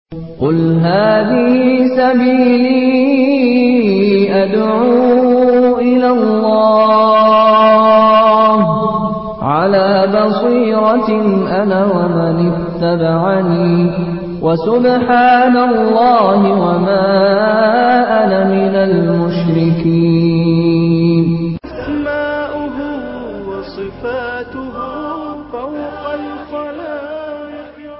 قل هذه سبيلي أدعو إلى الله على بصيرة أنا ومن اتبعني وسبحان الله وما أنا من المشركين أسماؤه وصفاته فوق الخلائق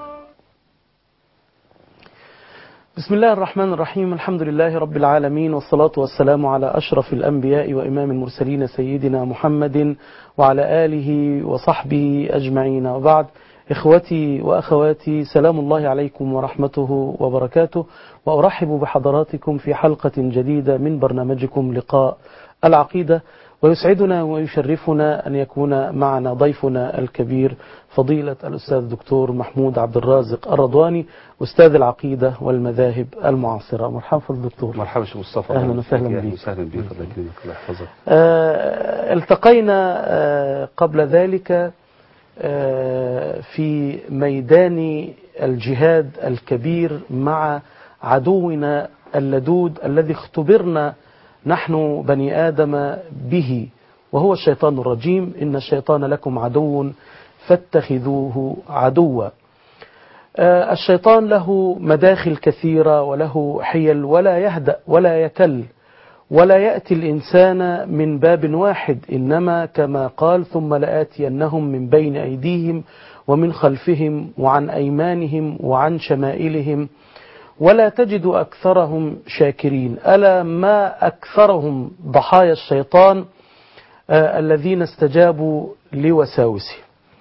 بسم الله الرحمن الرحيم الحمد لله رب العالمين والصلاة والسلام على أشرف الأنبياء وإمام المرسلين سيدنا محمد وعلى آله وصحبه أجمعين وبعد إخوتي وأخواتي سلام الله عليكم ورحمته وبركاته وأرحب بحضراتكم في حلقة جديدة من برنامجكم لقاء العقيدة ويسعدنا ويشرفنا أن يكون معنا ضيفنا الكبير فضيلة الأستاذ الدكتور محمود عبد الرازق الرضواني أستاذ العقيدة والمذاهب المعاصرة مرحبا فضل الدكتور مرحبا شيخ مصطفى أهلا وسهلا أهلا بك. وسهلا بك الله يكرمك الله يحفظك آه، التقينا آه، قبل ذلك آه، في ميدان الجهاد الكبير مع عدونا اللدود الذي اختبرنا نحن بني آدم به وهو الشيطان الرجيم إن الشيطان لكم عدو فاتخذوه عدوا آه، الشيطان له مداخل كثيرة وله حيل ولا يهدأ ولا يكل ولا يأتي الإنسان من باب واحد إنما كما قال ثم لآتينهم من بين أيديهم ومن خلفهم وعن أيمانهم وعن شمائلهم ولا تجد أكثرهم شاكرين ألا ما أكثرهم ضحايا الشيطان آه الذين استجابوا لوساوسه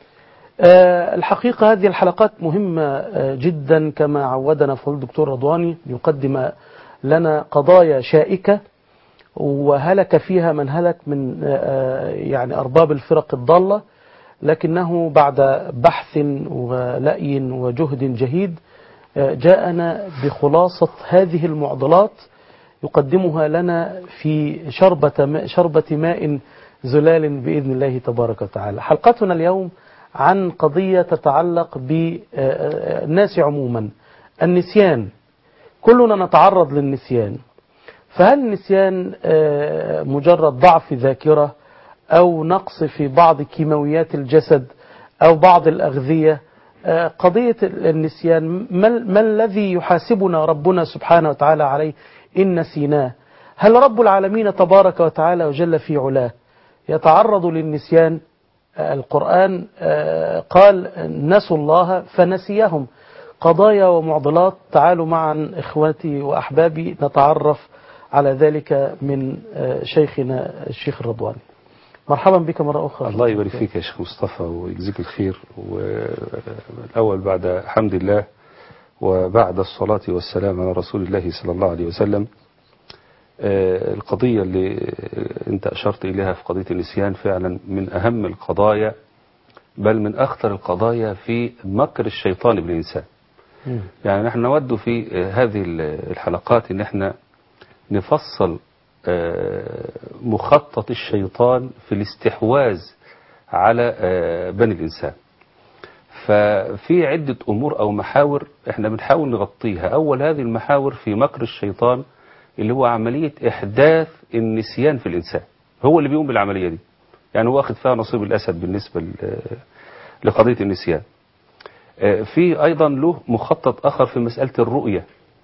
آه الحقيقة هذه الحلقات مهمة آه جدا كما عودنا فضل الدكتور رضواني يقدم لنا قضايا شائكة وهلك فيها من هلك من آه، يعني أرباب الفرق الضالة لكنه بعد بحث ولأي وجهد جهيد آه، جاءنا بخلاصة هذه المعضلات يقدمها لنا في شربة ماء, شربة ماء زلال بإذن الله تبارك وتعالى حلقتنا اليوم عن قضية تتعلق بالناس عموما النسيان كلنا نتعرض للنسيان فهل النسيان آه، مجرد ضعف ذاكرة أو نقص في بعض كيماويات الجسد أو بعض الأغذية آه، قضية النسيان ما, ما الذي يحاسبنا ربنا سبحانه وتعالى عليه إن نسيناه هل رب العالمين تبارك وتعالى وجل في علاه يتعرض للنسيان آه، القرآن آه، قال نسوا الله فنسيهم قضايا ومعضلات تعالوا معا إخواتي وأحبابي نتعرف على ذلك من آه، شيخنا الشيخ الرضواني مرحبا بك مرة أخرى الله يبارك فيك يا شيخ مصطفى ويجزيك الخير والأول بعد حمد الله وبعد الصلاة والسلام على رسول الله صلى الله عليه وسلم آه، القضية اللي أنت أشرت إليها في قضية النسيان فعلا من أهم القضايا بل من أخطر القضايا في مكر الشيطان بالإنسان مم. يعني نحن نود في آه، هذه الحلقات ان احنا نفصل آه، مخطط الشيطان في الاستحواذ على آه، بني الإنسان ففي عدة أمور أو محاور احنا بنحاول نغطيها أول هذه المحاور في مكر الشيطان اللي هو عملية إحداث النسيان في الإنسان هو اللي بيقوم بالعملية دي يعني هو واخد فيها نصيب الأسد بالنسبة ل- لقضية النسيان آه، في أيضا له مخطط آخر في مسألة الرؤية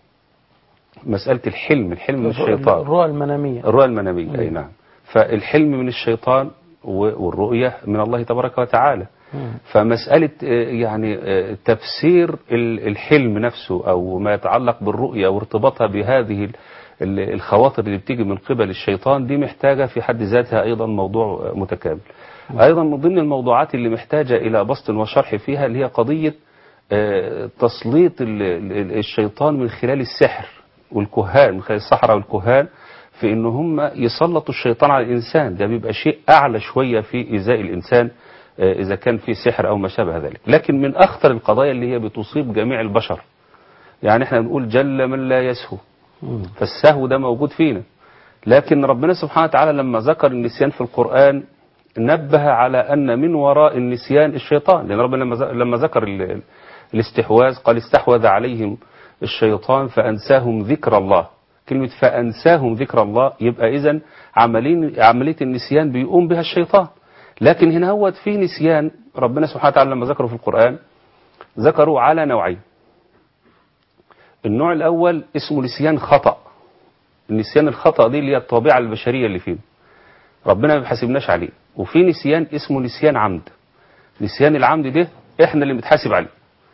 مسألة الحلم الحلم من الشيطان الرؤى المنامية الرؤيا المنامية أي نعم فالحلم من الشيطان و- والرؤية من الله تبارك وتعالى مم. فمسألة آه، يعني آه، تفسير ال- الحلم نفسه أو ما يتعلق بالرؤية وارتباطها بهذه ال- ال- الخواطر اللي بتيجي من قبل الشيطان دي محتاجة في حد ذاتها أيضا موضوع آه، متكامل أيضا من ضمن الموضوعات اللي محتاجة إلى بسط وشرح فيها اللي هي قضية آه، تسليط ال- ال- الشيطان من خلال السحر والكهان من خلال السحرة والكهان في ان هم يسلطوا الشيطان على الانسان ده بيبقى شيء اعلى شويه في ايذاء الانسان آه، اذا كان في سحر او ما شابه ذلك لكن من اخطر القضايا اللي هي بتصيب جميع البشر يعني احنا بنقول جل من لا يسهو مم. فالسهو ده موجود فينا لكن ربنا سبحانه وتعالى لما ذكر النسيان في القرآن نبه على أن من وراء النسيان الشيطان لأن ربنا لما ذ- لما ذكر ال- الاستحواذ قال استحوذ عليهم الشيطان فأنساهم ذكر الله كلمة فأنساهم ذكر الله يبقى إذا عملين عملية النسيان بيقوم بها الشيطان لكن هنا هو في نسيان ربنا سبحانه وتعالى لما ذكره في القرآن ذكروا على نوعين النوع الأول اسمه نسيان خطأ النسيان الخطأ دي اللي هي الطبيعة البشرية اللي فيه ربنا ما بيحاسبناش عليه وفي نسيان اسمه نسيان عمد نسيان العمد ده احنا اللي بنتحاسب عليه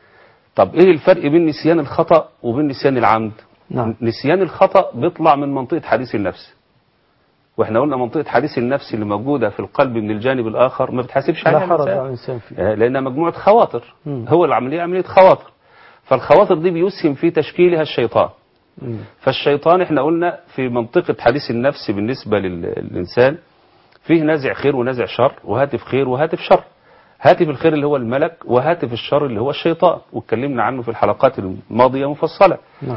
طب ايه الفرق بين نسيان الخطأ وبين نسيان العمد نعم نسيان الخطأ بيطلع من منطقة حديث النفس واحنا قلنا منطقة حديث النفس اللي موجودة في القلب من الجانب الآخر ما بتحاسبش لا عليها حرج الإنسان. على الإنسان فيه آه، لأنها مجموعة خواطر مم. هو العملية عملية خواطر فالخواطر دي بيسهم في تشكيلها الشيطان مم. فالشيطان احنا قلنا في منطقة حديث النفس بالنسبة لل- للإنسان فيه نازع خير ونازع شر وهاتف خير وهاتف شر هاتف الخير اللي هو الملك وهاتف الشر اللي هو الشيطان واتكلمنا عنه في الحلقات الماضية مفصلة نعم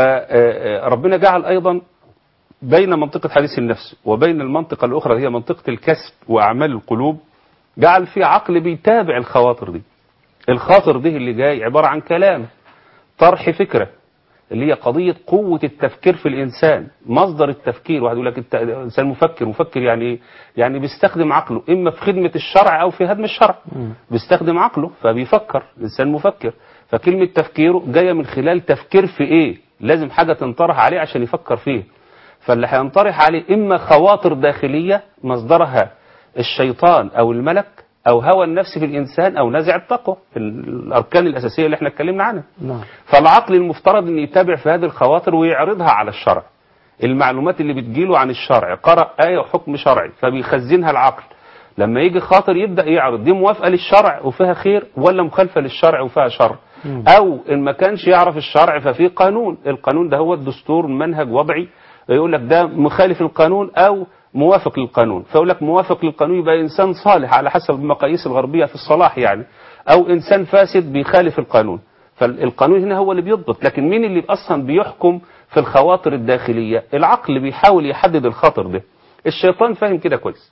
فربنا جعل أيضا بين منطقة حديث النفس وبين المنطقة الأخرى هي منطقة الكسب وأعمال القلوب جعل في عقل بيتابع الخواطر دي الخاطر دي اللي جاي عبارة عن كلام طرح فكرة اللي هي قضية قوة التفكير في الإنسان مصدر التفكير واحد يقول لك الت- الإنسان مفكر مفكر يعني إيه؟ يعني بيستخدم عقله إما في خدمة الشرع أو في هدم الشرع بيستخدم عقله فبيفكر الإنسان مفكر فكلمة تفكيره جاية من خلال تفكير في إيه لازم حاجة تنطرح عليه عشان يفكر فيه فاللي هينطرح عليه إما خواطر داخلية مصدرها الشيطان أو الملك أو هوى النفس في الإنسان أو نزع التقوى في الأركان الأساسية اللي احنا اتكلمنا عنها نعم فالعقل المفترض أن يتابع في هذه الخواطر ويعرضها على الشرع المعلومات اللي بتجيله عن الشرع قرأ آية وحكم شرعي فبيخزنها العقل لما يجي خاطر يبدأ يعرض دي موافقة للشرع وفيها خير ولا مخالفة للشرع وفيها شر أو إن ما كانش يعرف الشرع ففي قانون القانون ده هو الدستور منهج وضعي يقول لك ده مخالف للقانون أو موافق للقانون فيقول لك موافق للقانون يبقى إنسان صالح على حسب المقاييس الغربية في الصلاح يعني أو إنسان فاسد بيخالف القانون فالقانون هنا هو اللي بيضبط لكن مين اللي أصلا بيحكم في الخواطر الداخلية العقل بيحاول يحدد الخطر ده الشيطان فاهم كده كويس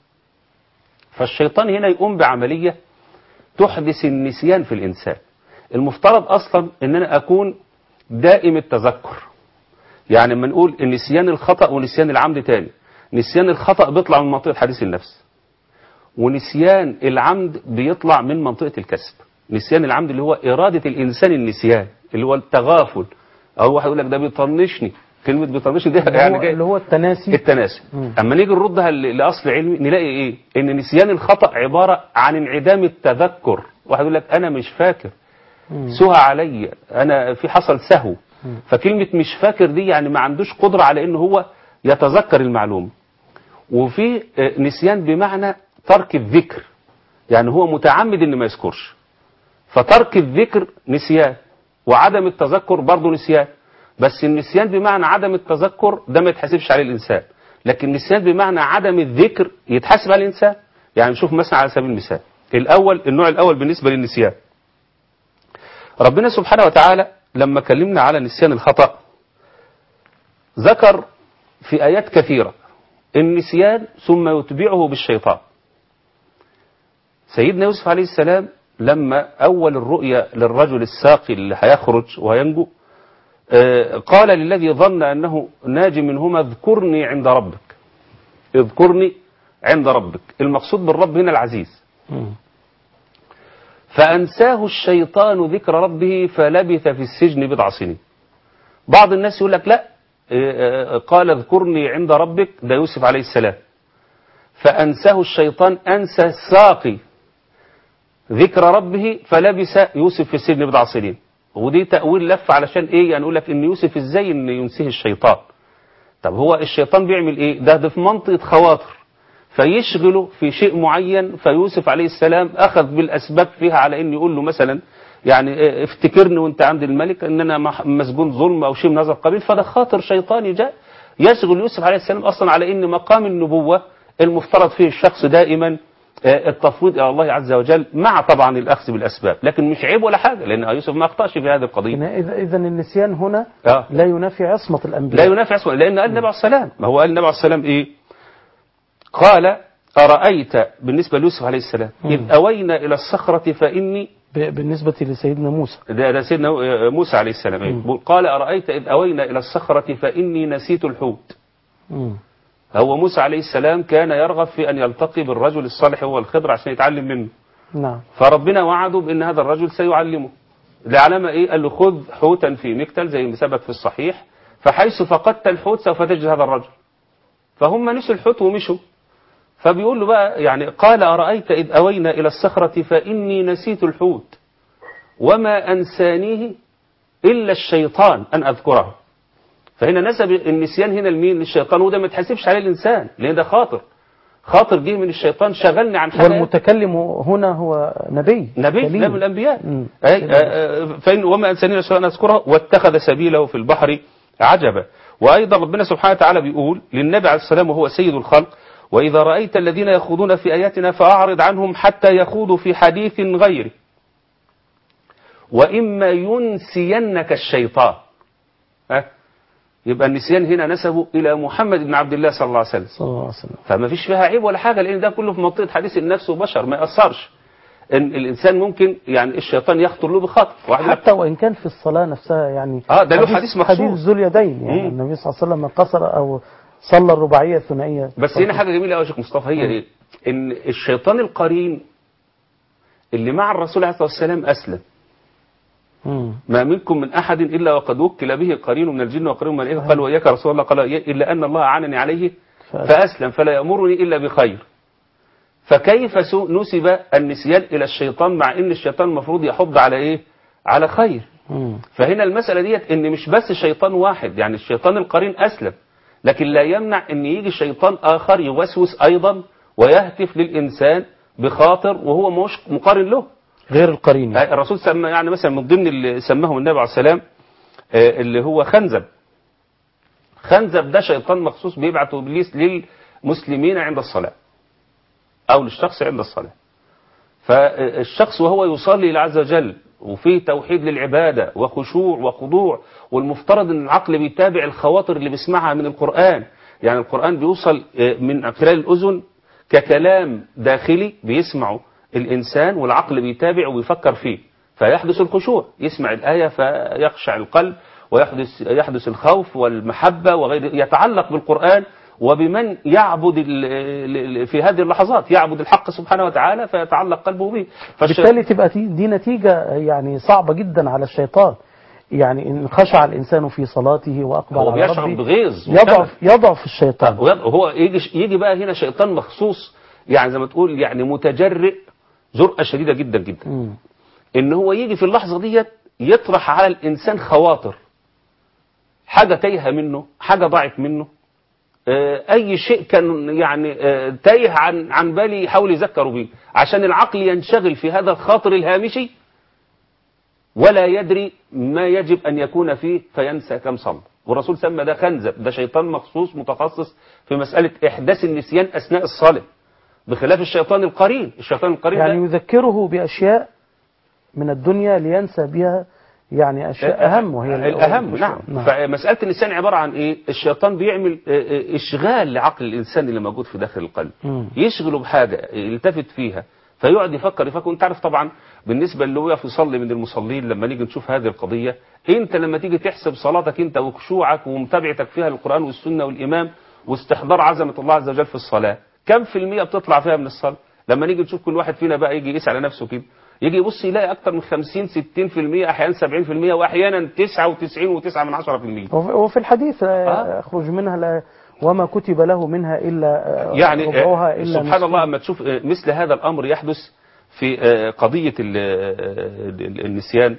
فالشيطان هنا يقوم بعملية تحدث النسيان في الإنسان المفترض أصلا أن أنا أكون دائم التذكر يعني لما نقول النسيان الخطأ ونسيان العمد تاني نسيان الخطأ بيطلع من منطقة حديث النفس ونسيان العمد بيطلع من منطقة الكسب نسيان العمد اللي هو إرادة الإنسان النسيان اللي هو التغافل أو واحد يقول لك ده بيطنشني كلمة بيطنشني دي اللي يعني هو, جاي اللي هو التناسي التناسي مم. اما نيجي نردها ل- لاصل علمي نلاقي ايه ان نسيان الخطا عباره عن انعدام التذكر واحد يقول لك انا مش فاكر مم. سهى علي انا في حصل سهو فكلمه مش فاكر دي يعني ما عندوش قدره على ان هو يتذكر المعلومه وفي آه، نسيان بمعنى ترك الذكر يعني هو متعمد ان ما يذكرش فترك الذكر نسيان وعدم التذكر برضه نسيان بس النسيان بمعنى عدم التذكر ده ما يتحاسبش عليه الإنسان لكن النسيان بمعنى عدم الذكر يتحاسب على الإنسان يعني نشوف مثلا على سبيل المثال الأول النوع الأول بالنسبة للنسيان ربنا سبحانه وتعالى لما كلمنا على نسيان الخطأ ذكر في آيات كثيرة النسيان ثم يتبعه بالشيطان سيدنا يوسف عليه السلام لما أول الرؤيا للرجل الساقي اللي هيخرج وهينجو آه، قال للذي ظن أنه ناج منهما اذكرني عند ربك اذكرني عند ربك المقصود بالرب هنا العزيز مم. فأنساه الشيطان ذكر ربه فلبث في السجن بضع سنين بعض الناس يقول لك لا آه، آه، قال اذكرني عند ربك ده يوسف عليه السلام فأنساه الشيطان أنسى الساقي ذكر ربه فلبس يوسف في السجن بضع سنين ودي تأويل لف علشان ايه يعني يقول لك ان يوسف ازاي ان ينسيه الشيطان طب هو الشيطان بيعمل ايه ده ده في منطقة خواطر فيشغله في شيء معين فيوسف عليه السلام اخذ بالاسباب فيها على ان يقول له مثلا يعني إيه، افتكرني وانت عند الملك ان انا مح- مسجون ظلم او شيء من هذا القبيل فده خاطر شيطاني جاء يشغل يوسف عليه السلام اصلا على ان مقام النبوة المفترض فيه الشخص دائما آه، التفويض الى الله عز وجل مع طبعا الاخذ بالاسباب لكن مش عيب ولا حاجه لان يوسف ما اخطاش في هذه القضيه إذا إذا النسيان هنا آه. لا ينافي عصمة الأنبياء لا ينافع اسمه لان قال النبي عليه السلام ما هو قال النبي عليه السلام ايه قال ارايت بالنسبه ليوسف عليه السلام اذ اوينا الى الصخره فاني ب- بالنسبة لسيدنا موسى ده, ده سيدنا موسى عليه السلام أيوة. بيقول قال أرأيت إذ أوينا إلى الصخرة فإني نسيت الحوت مم. هو موسى عليه السلام كان يرغب في أن يلتقي بالرجل الصالح هو الخضر عشان يتعلم منه نعم فربنا وعده بأن هذا الرجل سيعلمه العلامة إيه قال له خذ حوتا في مكتل زي ما ثبت في الصحيح فحيث فقدت الحوت سوف تجد هذا الرجل فهم نسوا الحوت ومشوا فبيقول له بقى يعني قال أرأيت إذ أوينا إلى الصخرة فإني نسيت الحوت وما أنسانيه إلا الشيطان أن أذكره فهنا نسب النسيان هنا لمين للشيطان وده ما تحسبش عليه الإنسان لأن ده خاطر خاطر جه من الشيطان شغلني عن حاجة والمتكلم هنا هو نبي نبي كليم. نبي من الأنبياء مم. أي آه، آه، فإن وما أنساني الشيطان أن أذكره واتخذ سبيله في البحر عجبا وأيضا ربنا سبحانه وتعالى بيقول للنبي عليه السلام وهو سيد الخلق وإذا رأيت الذين يخوضون في آياتنا فأعرض عنهم حتى يخوضوا في حديث غيره وإما ينسينك الشيطان ها؟ يبقى النسيان هنا نسبه إلى محمد بن عبد الله صلى الله عليه وسلم صلى الله عليه وسلم فما فيش فيها عيب ولا حاجة لأن ده كله في منطقة حديث النفس وبشر ما يأثرش إن الإنسان ممكن يعني الشيطان يخطر له بخطر واحد يقول لك حتى وإن كان في الصلاة نفسها يعني آه، ده له حديث مخصوص. حديث ذو اليدين يعني مم. النبي صلى الله عليه وسلم قصر أو صلى الرباعية الثنائية بس هنا حاجة جميلة قوي يا شيخ مصطفى هي إيه؟ إن الشيطان القرين اللي مع الرسول عليه الصلاة والسلام أسلم مم. ما منكم من أحد إلا وقد وكل به قرين من الجن وقرين من الإنس قال وإياك يا رسول الله قال إياك إلا أن الله أعانني عليه فأسلم. فأسلم فلا يأمرني إلا بخير فكيف سو- نسب النسيان إلى الشيطان مع إن الشيطان المفروض يحض على إيه على خير مم. فهنا المسألة ديت إن مش بس شيطان واحد يعني الشيطان القرين أسلم لكن لا يمنع إن يجي شيطان آخر يوسوس أيضا ويهتف للإنسان بخاطر وهو مش مقارن له غير القرين يعني. الرسول سمى يعني مثلا من ضمن اللي سماهم النبي عليه السلام آه، اللي هو خنزب خنزب ده شيطان مخصوص بيبعته ابليس للمسلمين عند الصلاه او للشخص عند الصلاه فالشخص وهو يصلي لله عز وجل وفي توحيد للعباده وخشوع وخضوع والمفترض ان العقل بيتابع الخواطر اللي بيسمعها من القران يعني القران بيوصل آه، من خلال الاذن ككلام داخلي بيسمعه الإنسان والعقل بيتابع وبيفكر فيه فيحدث الخشوع يسمع الآية فيخشع القلب ويحدث يحدث الخوف والمحبة وغير يتعلق بالقرآن وبمن يعبد ال- ال- في هذه اللحظات يعبد الحق سبحانه وتعالى فيتعلق قلبه به فالشيطان- بالتالي تبقى تي- دي نتيجة يعني صعبة جدا على الشيطان يعني إن خشع الإنسان في صلاته وأقبل هو على بيشعر ربه بغيظ يضعف يضعف الشيطان ويض- هو يجي يجي بقى هنا شيطان مخصوص يعني زي ما تقول يعني متجرئ جرأة شديدة جدا جدا مم. ان هو يجي في اللحظة ديت يطرح على الانسان خواطر حاجة تايهة منه حاجة ضاعت منه آه، اي شيء كان يعني آه، تايه عن عن بالي يحاول يذكره بيه عشان العقل ينشغل في هذا الخاطر الهامشي ولا يدري ما يجب ان يكون فيه فينسى كم صلى والرسول سمى ده خنزب ده شيطان مخصوص متخصص في مسألة احداث النسيان اثناء الصلاة بخلاف الشيطان القرين الشيطان القرين يعني ده يذكره بأشياء من الدنيا لينسى بها يعني أشياء أهم وهي الأهم نعم فمسألة النسيان عبارة عن إيه الشيطان بيعمل آه، آه، إشغال لعقل الإنسان اللي موجود في داخل القلب مم. يشغله بحاجة يلتفت فيها فيقعد يفكر يفكر وانت عارف طبعا بالنسبة اللي هو يصلي من المصلين لما نيجي نشوف هذه القضية انت لما تيجي تحسب صلاتك انت وخشوعك ومتابعتك فيها للقرآن والسنة والإمام واستحضار عظمة الله عز وجل في الصلاة كم في المية بتطلع فيها من الصلاة لما نيجي نشوف كل واحد فينا بقى يجي يقيس على نفسه كده يجي يبص يلاقي اكتر من 50 60% احيانا 70% واحيانا 99 و9 من 10% وفي وفي الحديث لا آه. يخرج منها لا وما كتب له منها إلا آه، يعني ربعها آه، إلا سبحان نصفها. الله اما تشوف آه، مثل هذا الامر يحدث في آه، قضيه ال- آه، ال- النسيان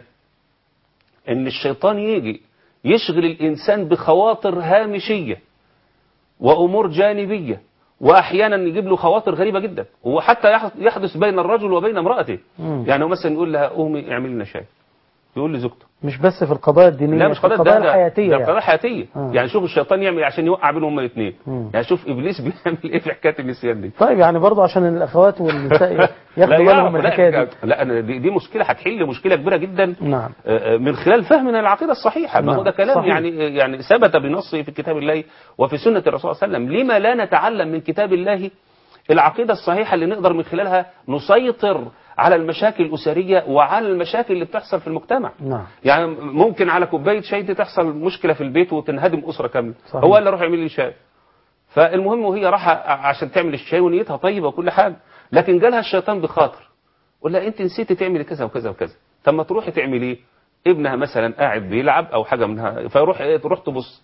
ان الشيطان يجي يشغل الانسان بخواطر هامشيه وامور جانبيه واحيانا يجيب له خواطر غريبه جدا وحتى يح- يحدث بين الرجل وبين امراته مم. يعني هو مثلا يقول لها قومي اعملي لنا شاي يقول لزوجته مش بس في القضايا الدينية لا مش في قضايا القضايا ده- ده- الحياتية ده يعني. القضايا الحياتيه آه. يعني شوف الشيطان يعمل عشان يوقع بينهم هما الاثنين مم. يعني شوف ابليس بيعمل ايه في حكايه النسيان دي طيب يعني برضه عشان الأخوات والنساء ياخدوا لا بالهم يعرف من لا, الحكاية دي لا أنا دي, دي مشكله هتحل مشكله كبيره جدا نعم آه، آه، من خلال فهمنا العقيده الصحيحه ما هو نعم، ده كلام صحيح. يعني يعني ثبت بنصه في كتاب الله وفي سنه الرسول صلى الله عليه وسلم لما لا نتعلم من كتاب الله العقيده الصحيحه اللي نقدر من خلالها نسيطر على المشاكل الأسرية وعلى المشاكل اللي بتحصل في المجتمع نعم يعني ممكن على كوبايه شاي دي تحصل مشكله في البيت وتنهدم اسره كامله صحيح. هو اللي روح يعمل لي شاي فالمهم وهي راحه عشان تعمل الشاي ونيتها طيبه وكل حاجه لكن جالها الشيطان بخاطر قول لها انت نسيتي تعملي كذا وكذا وكذا طب ما تروحي تعملي ايه ابنها مثلا قاعد بيلعب او حاجه منها فيروح ايه تروح تبص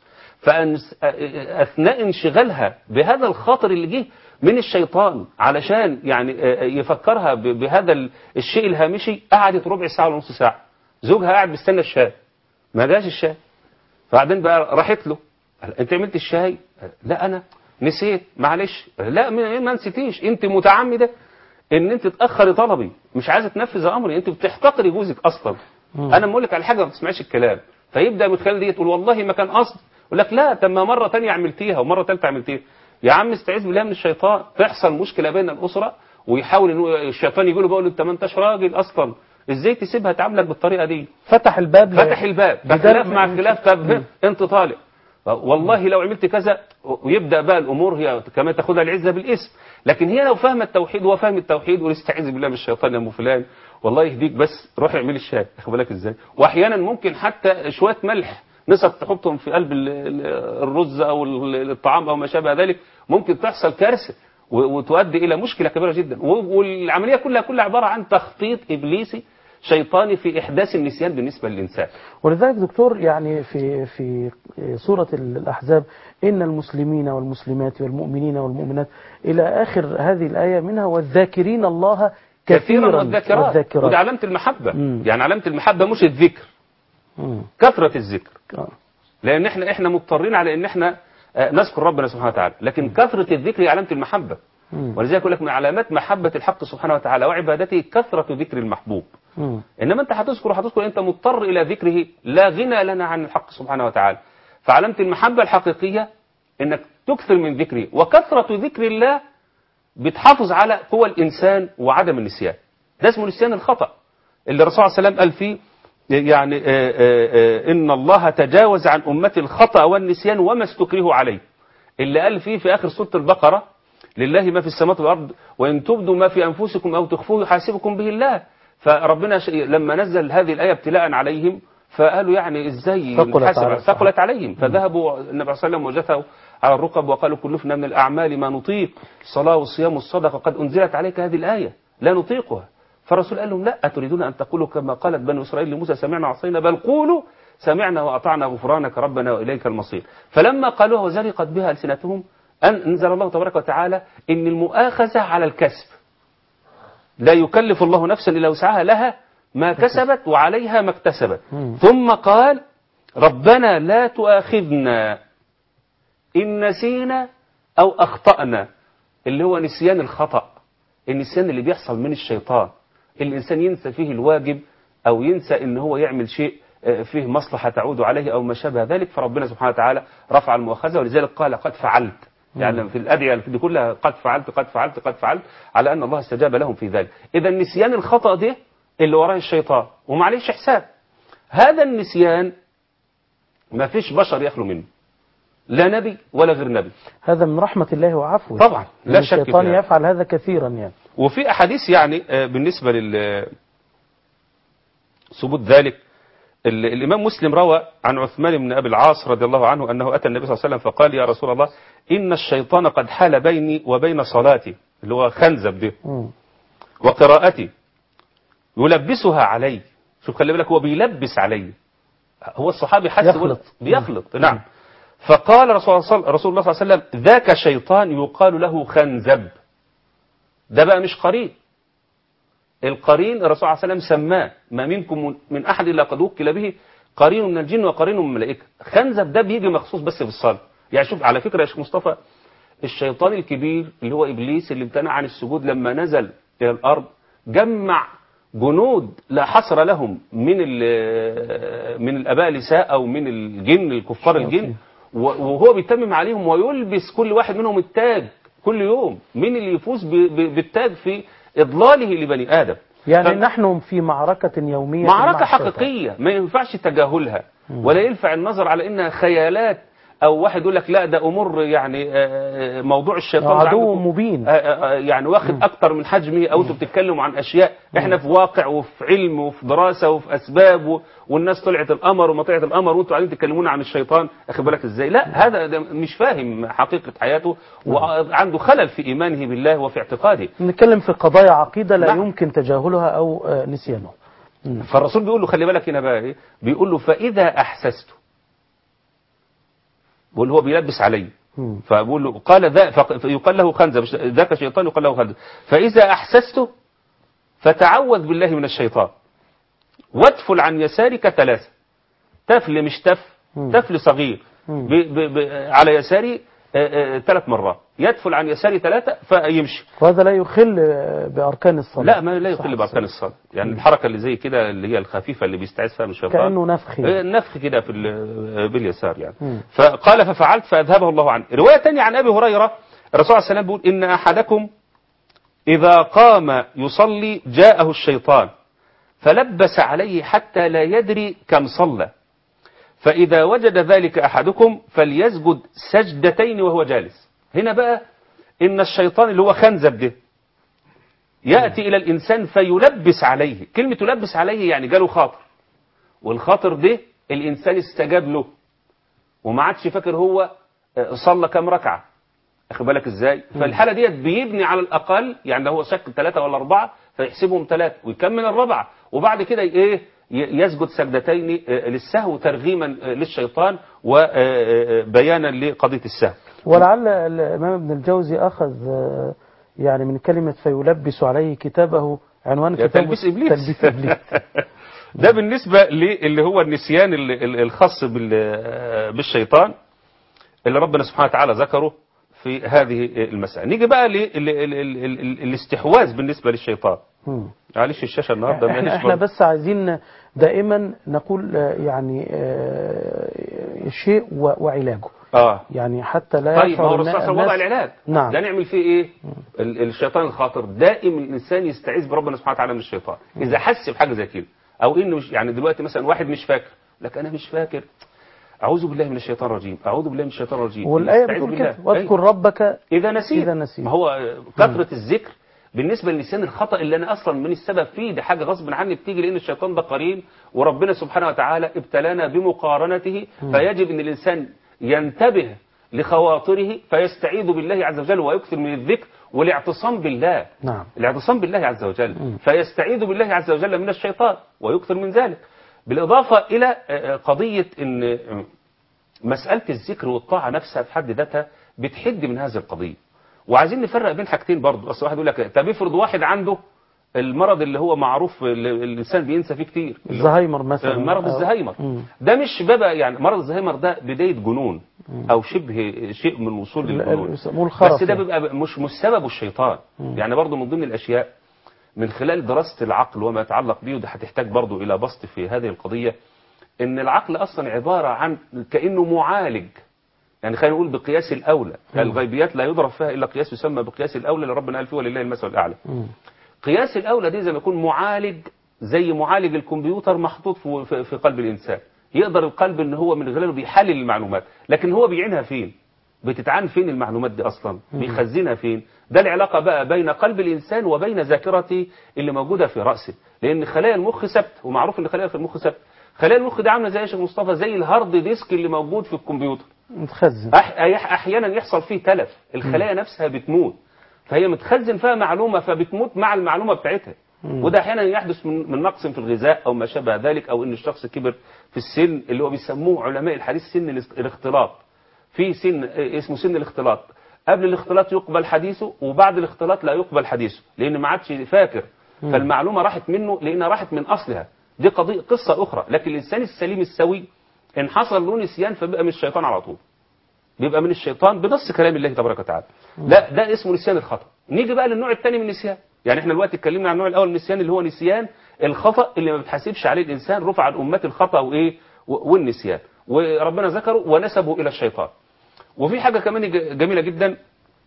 فاثناء انشغالها بهذا الخاطر اللي جه من الشيطان علشان يعني آه، يفكرها ب- بهذا ال- الشيء الهامشي قعدت ربع ساعه ولا نص ساعه زوجها قاعد بيستنى الشاي ما جاش الشاي فبعدين بقى راحت له قال انت عملت الشاي قال لا انا نسيت معلش قال لا ما ما نسيتيش انت متعمده ان انت تاخري طلبي مش عايزه تنفذ امري انت بتحتقري جوزك اصلا انا لما اقول لك على حاجه ما بتسمعيش الكلام فيبدا من خلال دي تقول والله ما كان قصد يقول لك لا طب ما مره ثانيه عملتيها ومره ثالثه عملتيها يا عم استعيذ بالله من الشيطان تحصل مشكله بين الاسره ويحاول انه الشيطان يقول له بقول له انت ما انتش راجل اصلا ازاي تسيبها تعاملك بالطريقه دي فتح الباب ل- فتح الباب بدل فخلاف ما- مع خلاف طب انت طالق والله لو عملت كذا ويبدا بقى الامور هي كما تاخذها العزه بالاسم لكن هي لو فاهم التوحيد هو فاهم التوحيد ونستعيذ بالله من الشيطان يا ام فلان والله يهديك بس روح اعمل الشاي واخد بالك ازاي واحيانا ممكن حتى شويه ملح نسب تحطهم في قلب ال- ال- الرز او ال- الطعام او ما شابه ذلك ممكن تحصل كارثه و- وتؤدي الى مشكله كبيره جدا و- والعمليه كلها كلها عباره عن تخطيط ابليسي شيطاني في احداث النسيان بالنسبه للانسان ولذلك دكتور يعني في في سورة الأحزاب إن المسلمين والمسلمات والمؤمنين والمؤمنات إلى آخر هذه الآية منها والذاكرين الله كثيرا والذاكرات ودي علامة المحبة مم. يعني علامة المحبة مش الذكر مم. كثرة الذكر آه. لأن احنا احنا مضطرين على ان احنا آه، نذكر ربنا سبحانه وتعالى لكن كثرة الذكر هي علامة المحبة مم. ولذلك يقول لك من علامات محبة الحق سبحانه وتعالى وعبادته كثرة ذكر المحبوب مم. انما انت هتذكر هتذكر انت مضطر الى ذكره لا غنى لنا عن الحق سبحانه وتعالى فعلامة المحبة الحقيقية انك تكثر من ذكره وكثرة ذكر الله بتحافظ على قوى الانسان وعدم النسيان ده اسمه نسيان الخطأ اللي الرسول صلى الله عليه وسلم قال فيه يعني آه، آه، آه، ان الله تجاوز عن امتي الخطأ والنسيان وما استكرهوا عليه اللي قال فيه في اخر سورة البقرة لله ما في السماوات والارض وان تبدوا ما في انفسكم او تخفوه يحاسبكم به الله فربنا ش... لما نزل هذه الايه ابتلاء عليهم فقالوا يعني ازاي ثقلت نحاسب على- ثقلت عليهم فذهبوا النبي صلى الله عليه وسلم وجثوا على الركب وقالوا كلفنا من الاعمال ما نطيق الصلاه والصيام والصدقه قد انزلت عليك هذه الايه لا نطيقها فالرسول قال لهم لا أتريدون أن تقولوا كما قالت بنو إسرائيل لموسى سمعنا وعصينا بل قولوا سمعنا وأطعنا غفرانك ربنا وإليك المصير فلما قالوها وزرقت بها ألسنتهم أن أنزل الله تبارك وتعالى إن المؤاخذة على الكسب لا يكلف الله نفسا إلا وسعها لها ما كسبت وعليها ما اكتسبت مم. ثم قال ربنا لا تؤاخذنا إن نسينا أو أخطأنا اللي هو نسيان الخطأ النسيان اللي بيحصل من الشيطان الإنسان ينسى فيه الواجب أو ينسى إن هو يعمل شيء آه، فيه مصلحة تعود عليه أو ما شابه ذلك فربنا سبحانه وتعالى رفع المؤاخذة ولذلك قال قد فعلت يعني في الأدعية دي كلها قد فعلت قد فعلت قد فعلت على أن الله استجاب لهم في ذلك إذا نسيان الخطأ ده اللي وراه الشيطان ومعليش حساب هذا النسيان ما فيش بشر يخلو منه لا نبي ولا غير نبي هذا من رحمة الله وعفوه طبعا، لا لأن شك في الشيطان هذا. يفعل هذا كثيرا يعني وفي أحاديث يعني آه، بالنسبة لل ثبوت ذلك ال- الإمام مسلم روى عن عثمان بن أبي العاص رضي الله عنه أنه أتى النبي صلى الله عليه وسلم فقال يا رسول الله إن الشيطان قد حال بيني وبين صلاتي اللي هو خنزب ده مم. وقراءتي يلبسها علي شوف خلي بالك هو بيلبس علي هو الصحابي حس يخلط. بيخلط نعم فقال رسول الله صل- رسول الله صلى الله عليه وسلم ذاك شيطان يقال له خنزب ده بقى مش قرين القرين الرسول صلى الله عليه وسلم سماه ما منكم من- من احد الا قد وكل به قرين من الجن وقرين من الملائكه خنزب ده بيجي مخصوص بس في الصلاه يعني شوف على فكره يا شيخ مصطفى الشيطان الكبير اللي هو ابليس اللي امتنع عن السجود لما نزل الى الارض جمع جنود لا حصر لهم من ال- من الاباء النساء او من الجن الكفار الجن و- وهو بيتمم عليهم ويلبس كل واحد منهم التاج كل يوم مين اللي يفوز ب- ب- بالتاج في اضلاله لبني ادم يعني ف- نحن في معركة يومية مع معركة الشيطان. حقيقية ما ينفعش تجاهلها ولا ينفع النظر على انها خيالات او واحد يقول لك لا ده امور يعني آه، موضوع الشيطان ده عدو عندكم مبين آه، آه، يعني واخد اكتر من حجمه او انتوا بتتكلموا عن اشياء احنا في واقع وفي علم وفي دراسه وفي اسباب و... والناس طلعت القمر وما طلعت القمر وانتوا قاعدين تتكلمون عن الشيطان اخد بالك ازاي لا هذا ده مش فاهم حقيقه حياته وعنده خلل في ايمانه بالله وفي اعتقاده نتكلم في قضايا عقيدة لا نعم. يمكن تجاهلها أو آه، نسيانها فالرسول بيقول له خلي بالك هنا بقى ايه بيقول له فاذا احسست بيقول هو بيلبس علي مم. فبقول له قال ذا فق- فيقال له خنزه مش- ذاك شيطان يقال له خنزه فاذا احسسته فتعوذ بالله من الشيطان وادفل عن يسارك ثلاثه تفل مش تف مم. تفل صغير مم. ب ب ب على يساري آه، آه، ثلاث مرات يدفل عن يساري ثلاثه فيمشي وهذا لا يخل آه، بأركان الصلاة لا ما لا صح، يخل صح. باركان الصلاه يعني الحركه اللي زي كده اللي هي الخفيفه اللي بيستعيذ فيها من الشيطان كأنه نفخ إيه، النفخ كده في ال- باليسار يعني مم. فقال ففعلت فأذهبه الله عنه رواية تانية عن أبي هريرة الرسول عليه السلام بيقول إن أحدكم إذا قام يصلي جاءه الشيطان فلبس عليه حتى لا يدري كم صلى فإذا وجد ذلك أحدكم فليسجد سجدتين وهو جالس هنا بقى إن الشيطان اللي هو خنزب ده يأتي إلى الإنسان فيلبس عليه كلمة يلبس عليه يعني جاله خاطر والخاطر ده الإنسان استجاب له وما عادش فاكر هو آه، صلى كام ركعة أخد بالك إزاي فالحالة ديت بيبني على الأقل يعني لو هو شك ثلاثة ولا أربعة فيحسبهم ثلاثة ويكمل الرابعة وبعد كده إيه ي- يسجد سجدتين آه، للسهو ترغيما آه، للشيطان وبيانا لقضية السهو ولعل الإمام ابن الجوزي أخذ آه، يعني من كلمة فيلبس عليه كتابه عنوان يا كتابه تلبيس إبليس تلبيس إبليس ده بالنسبة اللي هو النسيان ال- ال- الخاص بال- بالشيطان اللي ربنا سبحانه وتعالى ذكره في هذه المسألة نيجي بقى للاستحواذ بالنسبة للشيطان مم. معلش الشاشة النهاردة احنا, ماليش احنا برضه. بس عايزين دائما نقول آه، يعني آه، شيء و- وعلاجه اه يعني حتى لا طيب ما هو يشعر الرسول صلى الله عليه وسلم وضع العلاج نعم. ده نعمل فيه ايه ال- الشيطان الخاطر دائم الانسان يستعيذ بربنا سبحانه وتعالى من الشيطان اذا حس بحاجه زي كده او انه مش يعني دلوقتي مثلا واحد مش فاكر لك انا مش فاكر اعوذ بالله من الشيطان الرجيم اعوذ بالله من الشيطان الرجيم والآية يستعيذ بتقول بالله. كده واذكر أيوة. ربك اذا نسيت إذا نسيت. ما هو كثره الذكر بالنسبه للنسيان الخطا اللي انا اصلا من السبب فيه ده حاجه غصب عني بتيجي لان الشيطان ده قرين وربنا سبحانه وتعالى ابتلانا بمقارنته فيجب ان الانسان ينتبه لخواطره فيستعيذ بالله عز وجل ويكثر من الذكر والاعتصام بالله نعم الاعتصام بالله عز وجل فيستعيذ بالله عز وجل من الشيطان ويكثر من ذلك بالإضافة إلى آه، قضية أن آه، مسألة الذكر والطاعة نفسها في حد ذاتها بتحد من هذه القضية وعايزين نفرق بين حاجتين برضه أصل واحد يقول لك طب افرض واحد عنده المرض اللي هو معروف اللي الإنسان بينسى فيه كتير اللي هو الزهايمر مثلا مرض أو- الزهايمر مم. ده مش بقى يعني مرض الزهايمر ده بداية جنون أو شبه شيء من وصول لا، للجنون يسموه الخرف بس ده يعني. بيبقى مش مش سببه الشيطان يعني برضه من ضمن الاشياء من خلال دراسه العقل وما يتعلق به وده هتحتاج برضه الى بسط في هذه القضيه ان العقل اصلا عباره عن كانه معالج يعني خلينا نقول بقياس الاولى الغيبيات لا يضرب فيها الا قياس يسمى بقياس الاولى اللي ربنا قال فيه ولله المثل الاعلى مم. قياس الاولى دي زي ما يكون معالج زي معالج الكمبيوتر محطوط في- في في قلب الانسان يقدر القلب ان هو من خلاله بيحلل المعلومات لكن هو بيعينها فين بتتعان فين المعلومات دي اصلا بيخزنها فين ده العلاقه بقى بين قلب الانسان وبين ذاكرته اللي موجوده في راسه لان خلايا المخ ثابت ومعروف ان خلايا في المخ ثابت خلايا المخ دي عامله زي يا شيخ مصطفى زي الهارد ديسك اللي موجود في الكمبيوتر متخزن أح- أح- احيانا يحصل فيه تلف الخلايا نفسها بتموت فهي متخزن فيها معلومه فبتموت مع المعلومه بتاعتها وده احيانا يحدث من, من نقص في الغذاء او ما شابه ذلك او ان الشخص كبر في السن اللي هو بيسموه علماء الحديث سن الاس- الاختلاط في سن آه، اسمه سن الاختلاط قبل الاختلاط يقبل حديثه وبعد الاختلاط لا يقبل حديثه لان ما عادش فاكر فالمعلومه راحت منه لانها راحت من اصلها دي قضيه قصه اخرى لكن الانسان السليم السوي ان حصل له نسيان فبيبقى من الشيطان على طول بيبقى من الشيطان بنص كلام الله تبارك وتعالى لا ده اسمه نسيان الخطا نيجي بقى للنوع الثاني من النسيان يعني احنا دلوقتي اتكلمنا عن النوع الاول من النسيان اللي هو نسيان الخطا اللي ما بتحاسبش عليه الانسان رفع عن امات الخطا وايه و- والنسيان وربنا ذكره ونسبه الى الشيطان وفي حاجه كمان ج- جميله جدا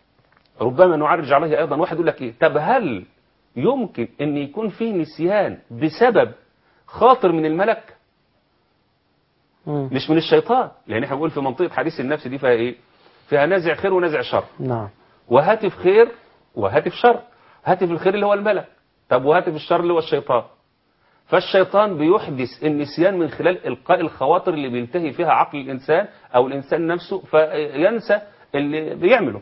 ربما نعرج عليها ايضا واحد يقول لك ايه طب هل يمكن ان يكون في نسيان بسبب خاطر من الملك مم. مش من الشيطان لان احنا بنقول في منطقه حديث النفس دي فيها ايه فيها نازع خير ونازع شر نعم وهاتف خير وهاتف شر هاتف الخير اللي هو الملك طب وهاتف الشر اللي هو الشيطان فالشيطان بيحدث النسيان من خلال إلقاء الخواطر اللي بينتهي فيها عقل الإنسان أو الإنسان نفسه فينسى اللي بيعمله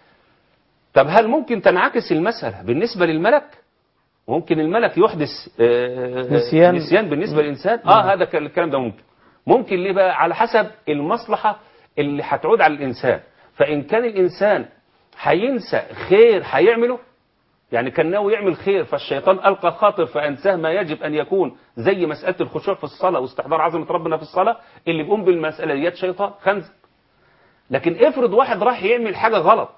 طب هل ممكن تنعكس المسألة بالنسبة للملك ممكن الملك يحدث آه، نسيان. نسيان بالنسبة للإنسان اه هذا ك- الكلام ده ممكن ممكن ليه بقى على حسب المصلحة اللي هتعود على الإنسان فإن كان الإنسان هينسى خير هيعمله يعني كان ناوي يعمل خير فالشيطان ألقى خاطر فأنساه ما يجب أن يكون زي مسألة الخشوع في الصلاة واستحضار عظمة ربنا في الصلاة اللي بيقوم بالمسألة ديت شيطان خنزر لكن افرض واحد راح يعمل حاجة غلط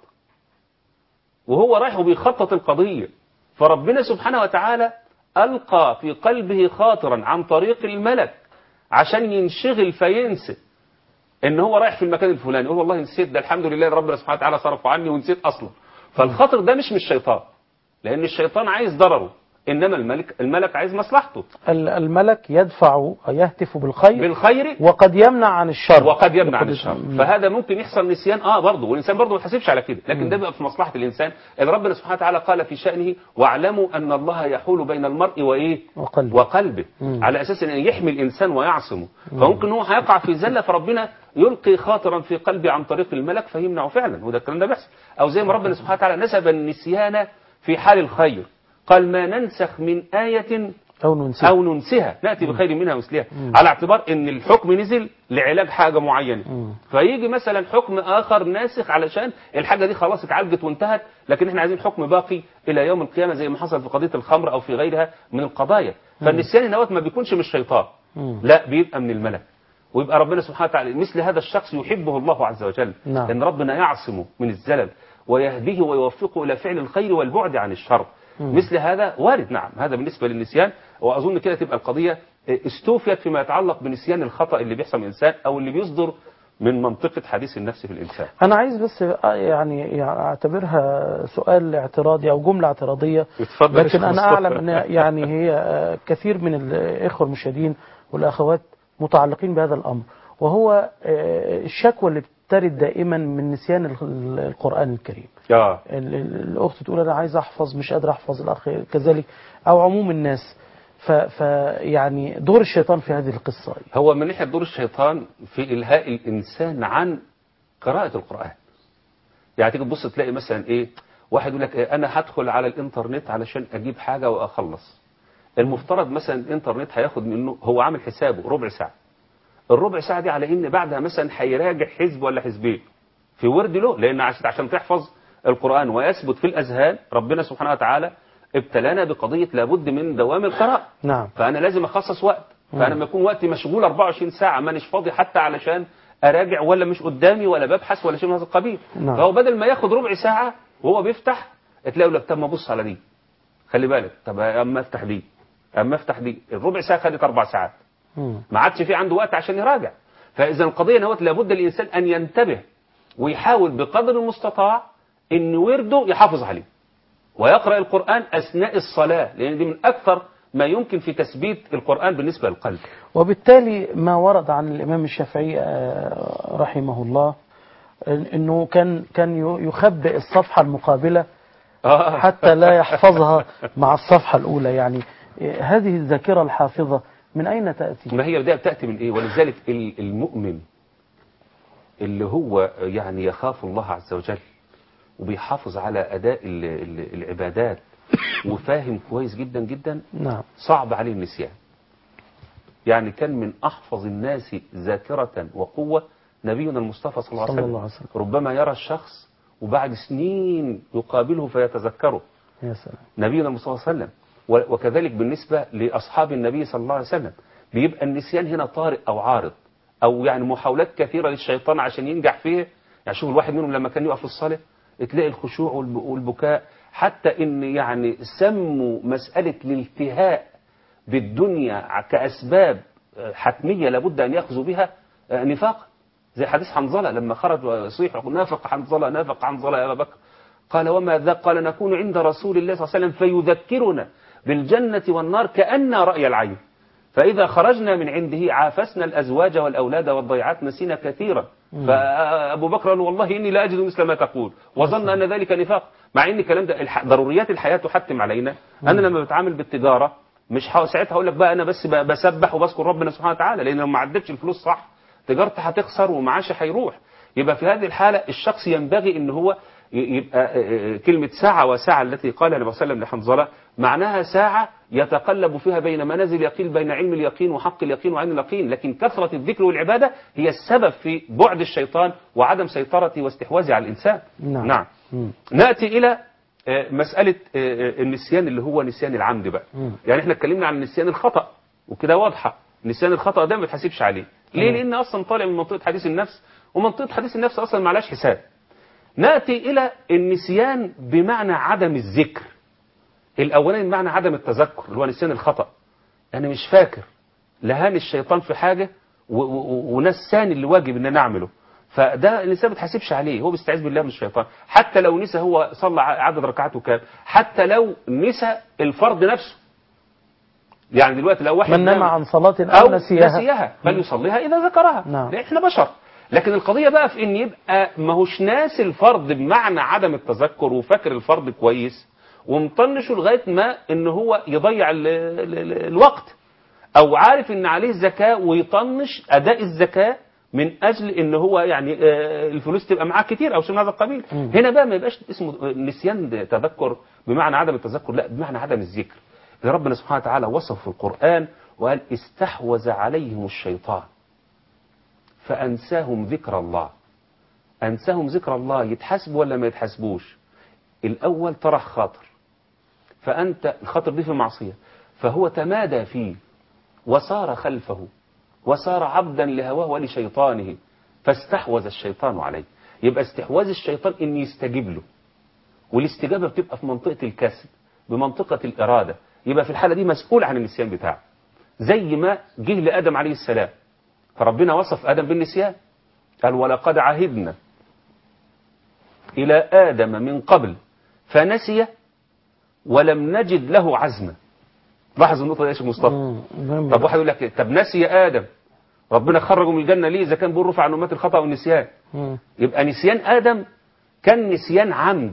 وهو رايح وبيخطط القضية فربنا سبحانه وتعالى ألقى في قلبه خاطرا عن طريق الملك عشان ينشغل فينسى ان هو رايح في المكان الفلاني يقول والله نسيت ده الحمد لله ربنا سبحانه وتعالى صرفه عني ونسيت اصلا فالخاطر ده مش من الشيطان لان الشيطان عايز ضرره انما الملك الملك عايز مصلحته ال- الملك يدفع يهتف بالخير بالخير وقد يمنع عن الشر وقد يمنع عن وقد- الشر مم. فهذا ممكن يحصل نسيان اه برضه والانسان برضه ما يحاسبش على كده لكن ده بيبقى في مصلحه الانسان اللي ربنا سبحانه وتعالى قال في شانه واعلموا ان الله يحول بين المرء وايه وقلبه. وقلبه مم. على اساس ان يحمي الانسان ويعصمه فممكن هو هيقع في زله فربنا يلقي خاطرا في قلبه عن طريق الملك فيمنعه فعلا وده الكلام ده بيحصل او زي ما ربنا سبحانه وتعالى نسب النسيان في حال الخير قال ما ننسخ من آية أو ننسيه أو ننسها نأتي بخير منها مثلها على اعتبار أن الحكم نزل لعلاج حاجة معينة مم. فيجي مثلا حكم آخر ناسخ علشان الحاجة دي خلاص اتعالجت وانتهت لكن احنا عايزين حكم باقي إلى يوم القيامة زي ما حصل في قضية الخمر أو في غيرها من القضايا فالنسيان هنا ما بيكونش من الشيطان مم. لا بيبقى من الملك ويبقى ربنا سبحانه وتعالى مثل هذا الشخص يحبه الله عز وجل نعم. لأن ربنا يعصمه من الزلل ويهديه ويوفقه إلى فعل الخير والبعد عن الشر مثل هذا وارد نعم هذا بالنسبة للنسيان وأظن كده تبقى القضية استوفيت فيما يتعلق بنسيان الخطأ اللي بيحصل من الإنسان أو اللي بيصدر من منطقة حديث النفس في الإنسان أنا عايز بس يعني يعني أعتبرها سؤال اعتراضي أو جملة اعتراضية اتفضل يا لكن شيخ أنا مصطفى. أعلم أن يعني هي آه، كثير من الإخوة المشاهدين والأخوات متعلقين بهذا الأمر وهو آه، الشكوى اللي بترد دائما من نسيان ال- القرآن الكريم آه ال- ال- الأخت تقول أنا عايز أحفظ مش قادر أحفظ الأخ كذلك أو عموم الناس ف ف يعني دور الشيطان في هذه القصة إيه؟ هو من ناحية دور الشيطان في إلهاء الإنسان عن قراءة القرآن يعني تيجي تبص تلاقي مثلا إيه واحد يقول لك إيه أنا هدخل على الإنترنت علشان أجيب حاجة وأخلص المفترض مثلا الإنترنت هياخد منه هو عامل حسابه ربع ساعة الربع ساعة دي على إن بعدها مثلا هيراجع حزب ولا حزبين في ورد له لأن عشان عشان تحفظ القرآن ويثبت في الأذهان ربنا سبحانه وتعالى ابتلانا بقضية لابد من دوام القراءة نعم فانا لازم اخصص وقت فانا لما يكون وقتي مشغول 24 ساعه مانيش فاضي حتى علشان اراجع ولا مش قدامي ولا ببحث ولا شيء من هذا القبيل نعم. فهو بدل ما ياخد ربع ساعه وهو بيفتح تلاقي لك طب ما ابص على دي خلي بالك طب اما افتح دي اما افتح دي الربع ساعه خدت اربع ساعات مم. ما عادش في عنده وقت عشان يراجع فاذا القضيه نوت لابد الانسان ان ينتبه ويحاول بقدر المستطاع ان ورده يحافظ عليه ويقرا القران اثناء الصلاه لان دي من اكثر ما يمكن في تثبيت القران بالنسبه للقلب وبالتالي ما ورد عن الإمام الشافعي آه، رحمه الله إن- أنه كان كان ي- يخبئ الصفحة المقابلة آه. حتى لا يحفظها مع الصفحة الأولى يعني آه، هذه الذاكرة الحافظة من أين تأتي؟ ما هي بدأ بتأتي من إيه ولذلك ال- المؤمن اللي هو يعني يخاف الله عز وجل وبيحافظ على أداء ال- ال- العبادات وفاهم كويس جدا جدا نعم صعب عليه النسيان يعني كان من أحفظ الناس ذاكرة وقوة نبينا المصطفى صلى الله عليه صلى وسلم, الله عليه وسلم. ربما يرى الشخص وبعد سنين يقابله فيتذكره يا سلام نبينا المصطفى صلى الله عليه وسلم و- وكذلك بالنسبة لأصحاب النبي صلى الله عليه وسلم بيبقى النسيان هنا طارئ أو عارض أو يعني محاولات كثيرة للشيطان عشان ينجح فيه يعني شوف الواحد منهم لما كان يقف في الصلاة تلاقي الخشوع والب- والبكاء حتى إن يعني سموا مسألة الالتهاء بالدنيا كأسباب حتمية لابد أن يأخذوا بها نفاق زي حديث حنظلة لما خرج وصيح نافق حنظلة نافق حنظلة يا أبا بكر قال وما ذا قال نكون عند رسول الله صلى الله عليه وسلم فيذكرنا بالجنة والنار كأن رأي العين فإذا خرجنا من عنده عافسنا الأزواج والأولاد والضيعات نسينا كثيرا فأبو بكر قال والله إني لا أجد مثل ما تقول وظن أن ذلك نفاق مع إن الكلام ده الح- ضروريات الحياة تحتم علينا أنا لما بتعامل بالتجارة مش ه- ساعتها هقول لك بقى أنا بس ب- بسبح وبذكر ربنا سبحانه وتعالى لأن لو ما عدتش الفلوس صح تجارتي هتخسر ومعاشي هيروح يبقى في هذه الحالة الشخص ينبغي ان هو ي- يبقى آه، آه، كلمة ساعة وساعة التي قالها النبي صلى الله عليه وسلم لحنظلة معناها ساعة يتقلب فيها بين منازل اليقين بين علم اليقين وحق اليقين وعين اليقين لكن كثرة الذكر والعبادة هي السبب في بعد الشيطان وعدم سيطرته واستحواذه على الإنسان نعم. نعم. مم. نأتي إلى آه، مسألة آه، آه، النسيان اللي هو نسيان العمد بقى مم. يعني احنا اتكلمنا عن نسيان الخطأ وكده واضحة نسيان الخطأ ده ما بتحاسبش عليه ليه لأن أصلا طالع من منطقة حديث النفس ومنطقة حديث النفس أصلا معلاش حساب نأتي إلى النسيان بمعنى عدم الذكر الأولاني بمعنى عدم التذكر اللي هو نسيان الخطأ أنا مش فاكر لهان الشيطان في حاجة و- و- ونساني اللي واجب إن أنا أعمله فده الإنسان ما بتحاسبش عليه هو بيستعيذ بالله من الشيطان حتى لو نسى هو صلى ع- عدد ركعاته كام حتى لو نسى الفرض نفسه يعني دلوقتي لو واحد من نام نام عن صلاة أو, أو نسيها نسيها فليصليها إذا ذكرها نعم. لأن إحنا بشر لكن القضية بقى في إن يبقى ما هوش ناس الفرض بمعنى عدم التذكر وفاكر الفرض كويس ومطنشه لغاية ما إن هو يضيع ال ال ال الوقت أو عارف إن عليه زكاة ويطنش أداء الزكاة من أجل إن هو يعني آه، الفلوس تبقى معاه كتير أو شيء من هذا القبيل هنا بقى ما يبقاش اسمه نسيان تذكر بمعنى عدم التذكر لا بمعنى عدم الذكر اللي ربنا سبحانه وتعالى وصف في القرآن وقال استحوذ عليهم الشيطان فأنساهم ذكر الله أنساهم ذكر الله يتحاسبوا ولا ما يتحاسبوش الأول طرح خاطر فأنت الخاطر دي في معصية فهو تمادى فيه وصار خلفه وصار عبدا لهواه ولشيطانه فاستحوذ الشيطان عليه يبقى استحواذ الشيطان ان يستجيب له والاستجابة بتبقى في منطقة الكسب بمنطقة الإرادة يبقى في الحالة دي مسؤول عن النسيان بتاعه زي ما جه لآدم عليه السلام فربنا وصف آدم بالنسيان قال ولقد عهدنا إلى آدم من قبل فنسي ولم نجد له عزما لاحظ النقطة دي يا شيخ مصطفى مم. مهم. طب واحد يقول لك طب نسي آدم ربنا خرجه من الجنة ليه إذا كان بيقول رفع عن أمات الخطأ والنسيان مم. يبقى نسيان آدم كان نسيان عمد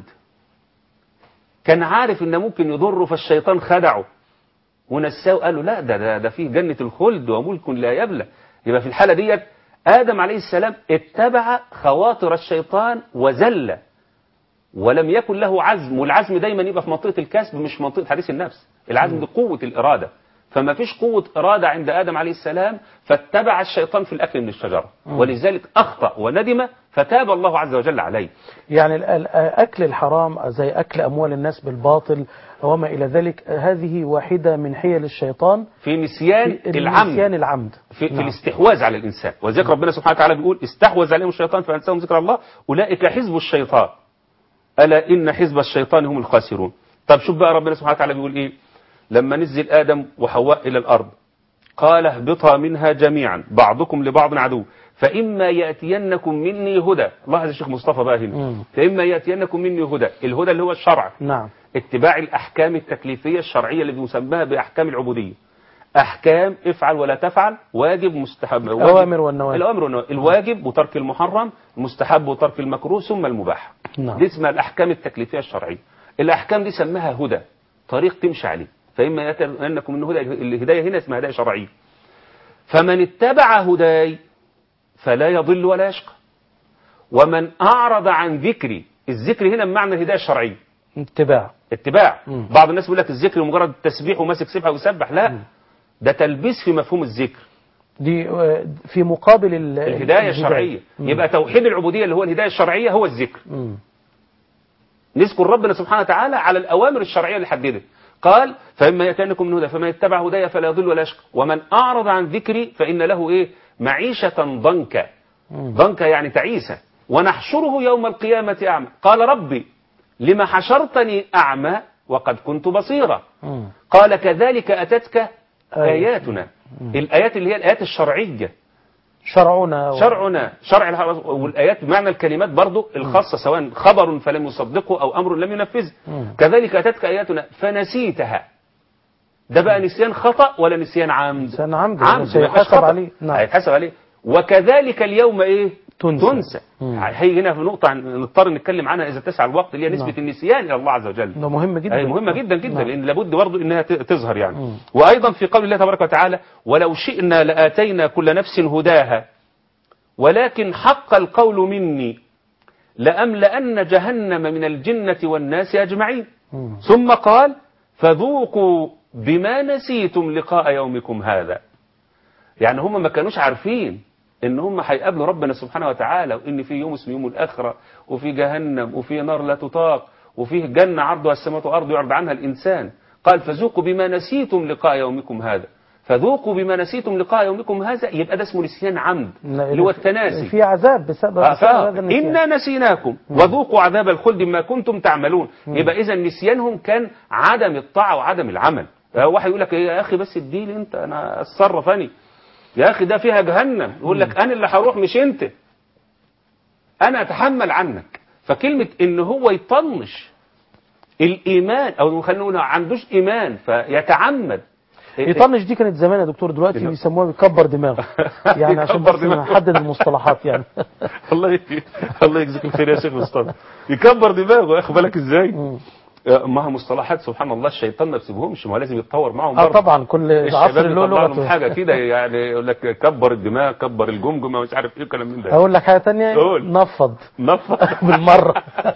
كان عارف إن ممكن يضره فالشيطان خدعه ونساه قال له لا ده ده, ده فيه جنة الخلد وملك لا يبلى يبقى في الحالة ديت آدم عليه السلام اتبع خواطر الشيطان وزل ولم يكن له عزم والعزم دايما يبقى في منطقة الكسب مش منطقة حديث النفس العزم دي قوة الإرادة فما فيش قوة إرادة عند آدم عليه السلام فاتبع الشيطان في الأكل من الشجرة ولذلك أخطأ وندم فتاب الله عز وجل عليه يعني ال- ال- أكل الحرام زي أكل أموال الناس بالباطل وما إلى ذلك هذه واحدة من حيل الشيطان في نسيان في العمد نسيان العمد في, في نعم. الاستحواذ على الإنسان وذلك ربنا سبحانه وتعالى بيقول استحوذ عليهم الشيطان فأنساهم ذكر الله أولئك حزب الشيطان ألا إن حزب الشيطان هم الخاسرون طب شوف بقى ربنا سبحانه وتعالى بيقول إيه لما نزل آدم وحواء إلى الأرض قال اهبطا منها جميعا بعضكم لبعض عدو فإما يأتينكم مني هدى لاحظ الشيخ مصطفى بقى هنا مم. فإما يأتينكم مني هدى الهدى اللي هو الشرع نعم اتباع الأحكام التكليفية الشرعية اللي بنسميها بأحكام العبودية أحكام افعل ولا تفعل واجب مستحب واجب الأوامر والنواهي. الأوامر والنواهي الواجب وترك المحرم المستحب وترك المكروه ثم المباح نعم. دي اسمها الأحكام التكليفية الشرعية الأحكام دي سماها هدى طريق تمشي عليه فإما يأتينكم من هدى الهداية هنا اسمها هداية شرعية فمن اتبع هداي فلا يضل ولا يشقى ومن أعرض عن ذكري الذكر هنا بمعنى الهداية الشرعية اتباع اتباع مم. بعض الناس بيقول لك الذكر مجرد التسبيح وماسك سبحه ويسبح لا ده تلبيس في مفهوم الذكر دي آه، في مقابل ال- الهدايه الشرعيه مم. يبقى توحيد العبوديه اللي هو الهدايه الشرعيه هو الذكر مم. نذكر ربنا سبحانه وتعالى على الاوامر الشرعيه اللي حددت قال فاما ياتينكم من هدى فمن اتبع هدايا فلا يضل ولا يشقى ومن اعرض عن ذكري فان له ايه معيشه ضنكا مم. ضنكا يعني تعيسه ونحشره يوم القيامه اعمى قال ربي لما حشرتني اعمى وقد كنت بصيرا مم. قال كذلك أتتك آية. آياتنا الآيات اللي هي الآيات الشرعية شرعنا و- شرعنا شرع الح- والآيات بمعنى الكلمات برضو الخاصة سواء خبر فلم يصدقه أو أمر لم ينفذه مم. كذلك أتتك آياتنا فنسيتها ده بقى نسيان خطأ ولا نسيان عمد نسيان عمد، عمد سيحاسب يبقى خطأ. عليه. نعم. هيتحاسب عليه وكذلك اليوم ايه تنسى. تنسى مم. هيجي هنا في نقطة عن- نضطر نتكلم عنها إذا اتسع الوقت اللي هي نسبة نعم. النسيان إلى الله عز وجل ده مهم جدا أي مهمة جدا جدا نعم. لأن لابد برضه إنها ت- تظهر يعني مم. وأيضا في قول الله تبارك وتعالى ولو شئنا لآتينا كل نفس هداها ولكن حق القول مني لأملأن جهنم من الجنة والناس أجمعين مم. ثم قال فذوقوا بما نسيتم لقاء يومكم هذا يعني هم ما كانوش عارفين ان هم هيقابلوا ربنا سبحانه وتعالى وان في يوم اسمه يوم الاخره وفي جهنم وفي نار لا تطاق وفيه جنه عرضها السماوات والارض يعرض عنها الانسان قال فذوقوا بما نسيتم لقاء يومكم هذا فذوقوا بما نسيتم لقاء يومكم هذا يبقى ده اسمه نسيان عمد لا، اللي هو التناسي في عذاب بسبب, آه، بسبب فا- هذا النسيان إنا نسيناكم وذوقوا عذاب الخلد بما كنتم تعملون يبقى إذا نسيانهم كان عدم الطاعة وعدم العمل آه، واحد يقول لك إيه يا أخي بس اديني أنت أنا أتصرف أني يا أخي ده فيها جهنم يقول لك أنا اللي هروح مش أنت أنا أتحمل عنك فكلمة إن هو يطنش الإيمان أو خلينا نقول ما عندوش إيمان فيتعمد يطنش دي كانت زمان يا دكتور دلوقتي نعم. بيسموها بيكبر دماغه يعني عشان يكبر بس دماغه. نحدد المصطلحات يعني الله ي... الله يجزيك الخير يا شيخ مصطفى يكبر دماغه يا اخي بالك ازاي مم. معها مصطلحات سبحان الله الشيطان ما بيسيبهمش ما هو لازم يتطور معاهم اه برضه. طبعا كل عصر الشباب له يطلع لهم لغته حاجه كده يعني يقول لك كبر الدماغ كبر الجمجمه مش عارف ايه الكلام من ده اقول لك حاجه تانية قول. نفض نفض بالمره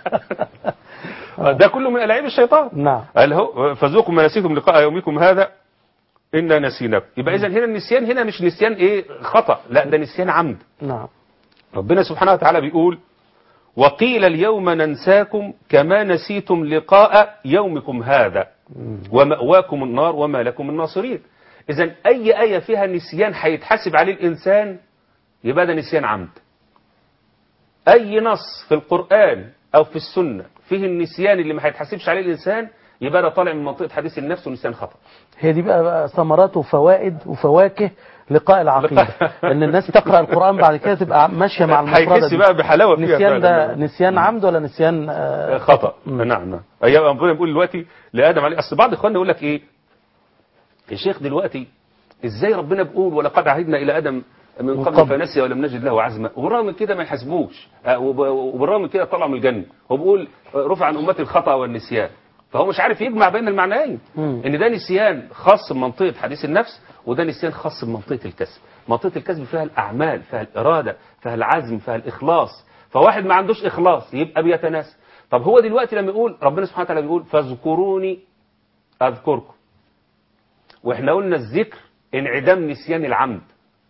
ده كله من الاعيب الشيطان نعم قال هو فذوقوا ما نسيتم لقاء يومكم هذا انا نسيناكم يبقى اذا هنا النسيان هنا مش نسيان ايه خطا لا ده نسيان عمد نعم ربنا سبحانه وتعالى بيقول وقيل اليوم ننساكم كما نسيتم لقاء يومكم هذا ومأواكم النار وما لكم من ناصرين إذا أي آية فيها نسيان هيتحاسب عليه الإنسان يبقى ده نسيان عمد أي نص في القرآن أو في السنة فيه النسيان اللي ما هيتحاسبش عليه الإنسان يبقى ده طالع من منطقة حديث النفس ونسيان خطأ هي دي بقى, بقى ثمرات وفوائد وفواكه لقاء العقيدة ان الناس تقرأ القرآن بعد كده تبقى ماشية مع المفردة هيحس دي بقى بحلاوة فيها نسيان ده فعلا. نسيان عمد ولا نسيان آه خطأ مم. نعم نعم أيام ربنا بيقول دلوقتي لآدم عليه أصل بعض إخواننا يقول لك إيه يا شيخ دلوقتي إزاي ربنا بيقول ولقد عهدنا إلى آدم من من قبل قبل. فنسي ولم نجد له عزما وبالرغم من كده ما يحاسبوش آه، وب- وبالرغم من كده طلعوا من الجنة هو بيقول آه، رفع عن أمتي الخطأ والنسيان فهو مش عارف يجمع بين المعنيين مم. ان ده نسيان خاص بمنطقه حديث النفس وده نسيان خاص بمنطقه الكسب منطقه الكسب فيها الاعمال فيها الاراده فيها العزم فيها الاخلاص فواحد ما عندوش اخلاص يبقى بيتناسى طب هو دلوقتي لما يقول ربنا سبحانه وتعالى بيقول فاذكروني اذكركم واحنا قلنا الذكر انعدام نسيان العمد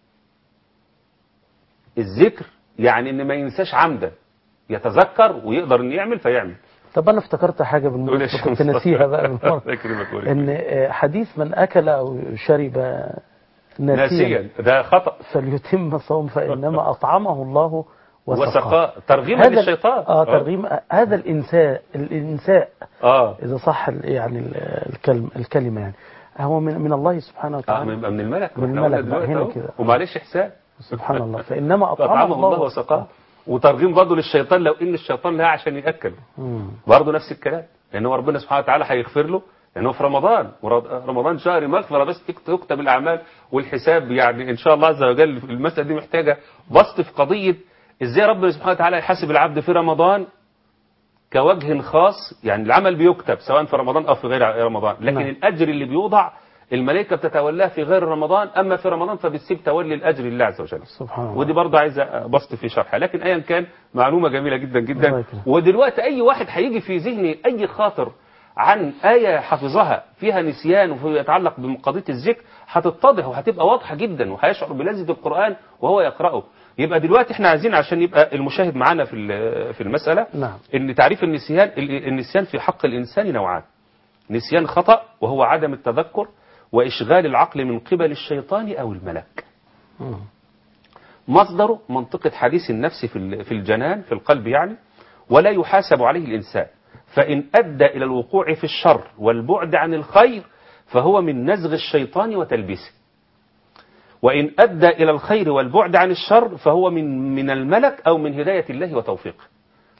الذكر يعني ان ما ينساش عمدا يتذكر ويقدر انه يعمل فيعمل طب انا افتكرت حاجة تقول يا بالمناسبة شيخ كنت مصطفى. ناسيها بقى بالمرة الله يكرمك ويبارك ان فيك. آه، حديث من اكل او شرب ناسيا ناسيا ده خطأ فليتم صوم فانما اطعمه الله وسقاه وسقاء ترغيما هذا للشيطان اه ترغيم هذا الانساء الانساء اه اذا صح ال- يعني ال- الكلم الكلمه يعني هو من من الله سبحانه اه وتعالى من من الملك من إحنا قلنا الملك بقى دلوقتي هنا أهو. كده. ومعلش حساب سبحان الله فانما اطعمه فأطعمه الله الله وسقاه وترغيم برضه للشيطان لو ان الشيطان لها عشان ياكل مم. برضه نفس الكلام لان هو ربنا سبحانه وتعالى هيغفر له لان هو في رمضان ورد- رمضان شهر مغفره بس تك- تكتب الاعمال والحساب يعني ان شاء الله عز وجل المساله دي محتاجه بسط في قضيه ازاي ربنا سبحانه وتعالى يحاسب العبد في رمضان كوجه خاص يعني العمل بيكتب سواء في رمضان او في غير رمضان لكن نعم. الاجر اللي بيوضع الملائكه بتتولاه في غير رمضان اما في رمضان فبتسيب تولي الاجر لله عز وجل سبحان الله ودي برضه عايزه بسط في شرحها لكن ايا كان معلومه جميله جدا الله جدا يكرمك. ودلوقتي اي واحد هيجي في ذهنه اي خاطر عن آية حفظها فيها نسيان وفي يتعلق بقضية الذكر هتتضح وهتبقى واضحة جدا وهيشعر بلذة القرآن وهو يقرأه يبقى دلوقتي احنا عايزين عشان يبقى المشاهد معانا في ال- في المسألة نعم. ان تعريف النسيان ال- النسيان في حق الإنسان نوعان نسيان خطأ وهو عدم التذكر وإشغال العقل من قبل الشيطان أو الملك مم. مصدره منطقة حديث النفس في ال- في الجنان في القلب يعني ولا يحاسب عليه الإنسان فإن أدى إلى الوقوع في الشر والبعد عن الخير فهو من نزغ الشيطان وتلبيسه وإن أدى إلى الخير والبعد عن الشر فهو من من الملك أو من هداية الله وتوفيقه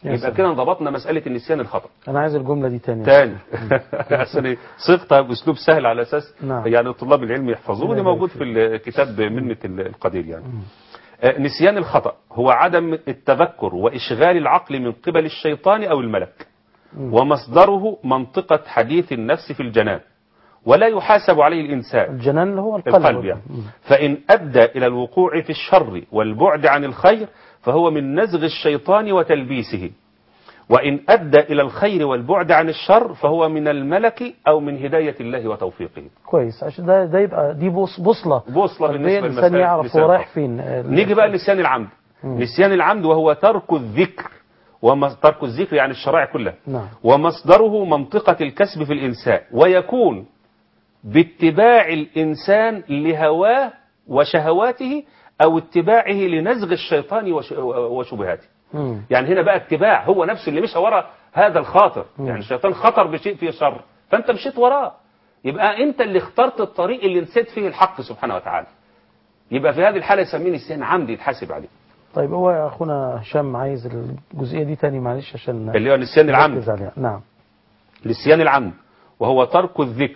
يا يبقى سلام. كده ضبطنا مسألة النسيان الخطأ انا عايز الجمله دي تاني تاني عشان صيغتها باسلوب سهل على اساس نعم. يعني طلاب العلم يحفظوه الله ودي يبارك موجود في الكتاب منة القدير يعني آه، نسيان الخطأ هو عدم التذكر وإشغال العقل من قبل الشيطان أو الملك ومصدره منطقة حديث النفس في الجنان ولا يحاسب عليه الإنسان الجنان اللي هو القلب, القلب يعني فإن أدى إلى الوقوع في الشر والبعد عن الخير فهو من نزغ الشيطان وتلبيسه وإن أدى إلى الخير والبعد عن الشر فهو من الملك أو من هداية الله وتوفيقه كويس عشان ده ده يبقى دي بوص بوصله بوصلة تربية بالنسبة الانسان لمسألة يعرف نسيان هو رايح الخطأ. فين آه، نيجي بقى لنسيان العمد نسيان العمد وهو ترك الذكر ومس- ترك الذكر يعني الشرائع كلها نعم. ومصدره منطقة الكسب في الإنسان ويكون باتباع الإنسان لهواه وشهواته أو اتباعه لنزغ الشيطان وش- وشبهاته مم. يعني هنا بقى اتباع هو نفسه اللي مشى ورا هذا الخاطر يعني الشيطان خطر بشيء فيه شر فانت مشيت وراه يبقى انت اللي اخترت الطريق اللي نسيت فيه الحق سبحانه وتعالى يبقى في هذه الحاله يسميه نسيان عمدي يتحاسب عليه طيب هو يا اخونا هشام عايز الجزئيه دي تاني معلش عشان اللي هو نسيان العمد نركز عليها. نعم نسيان العمد وهو ترك الذكر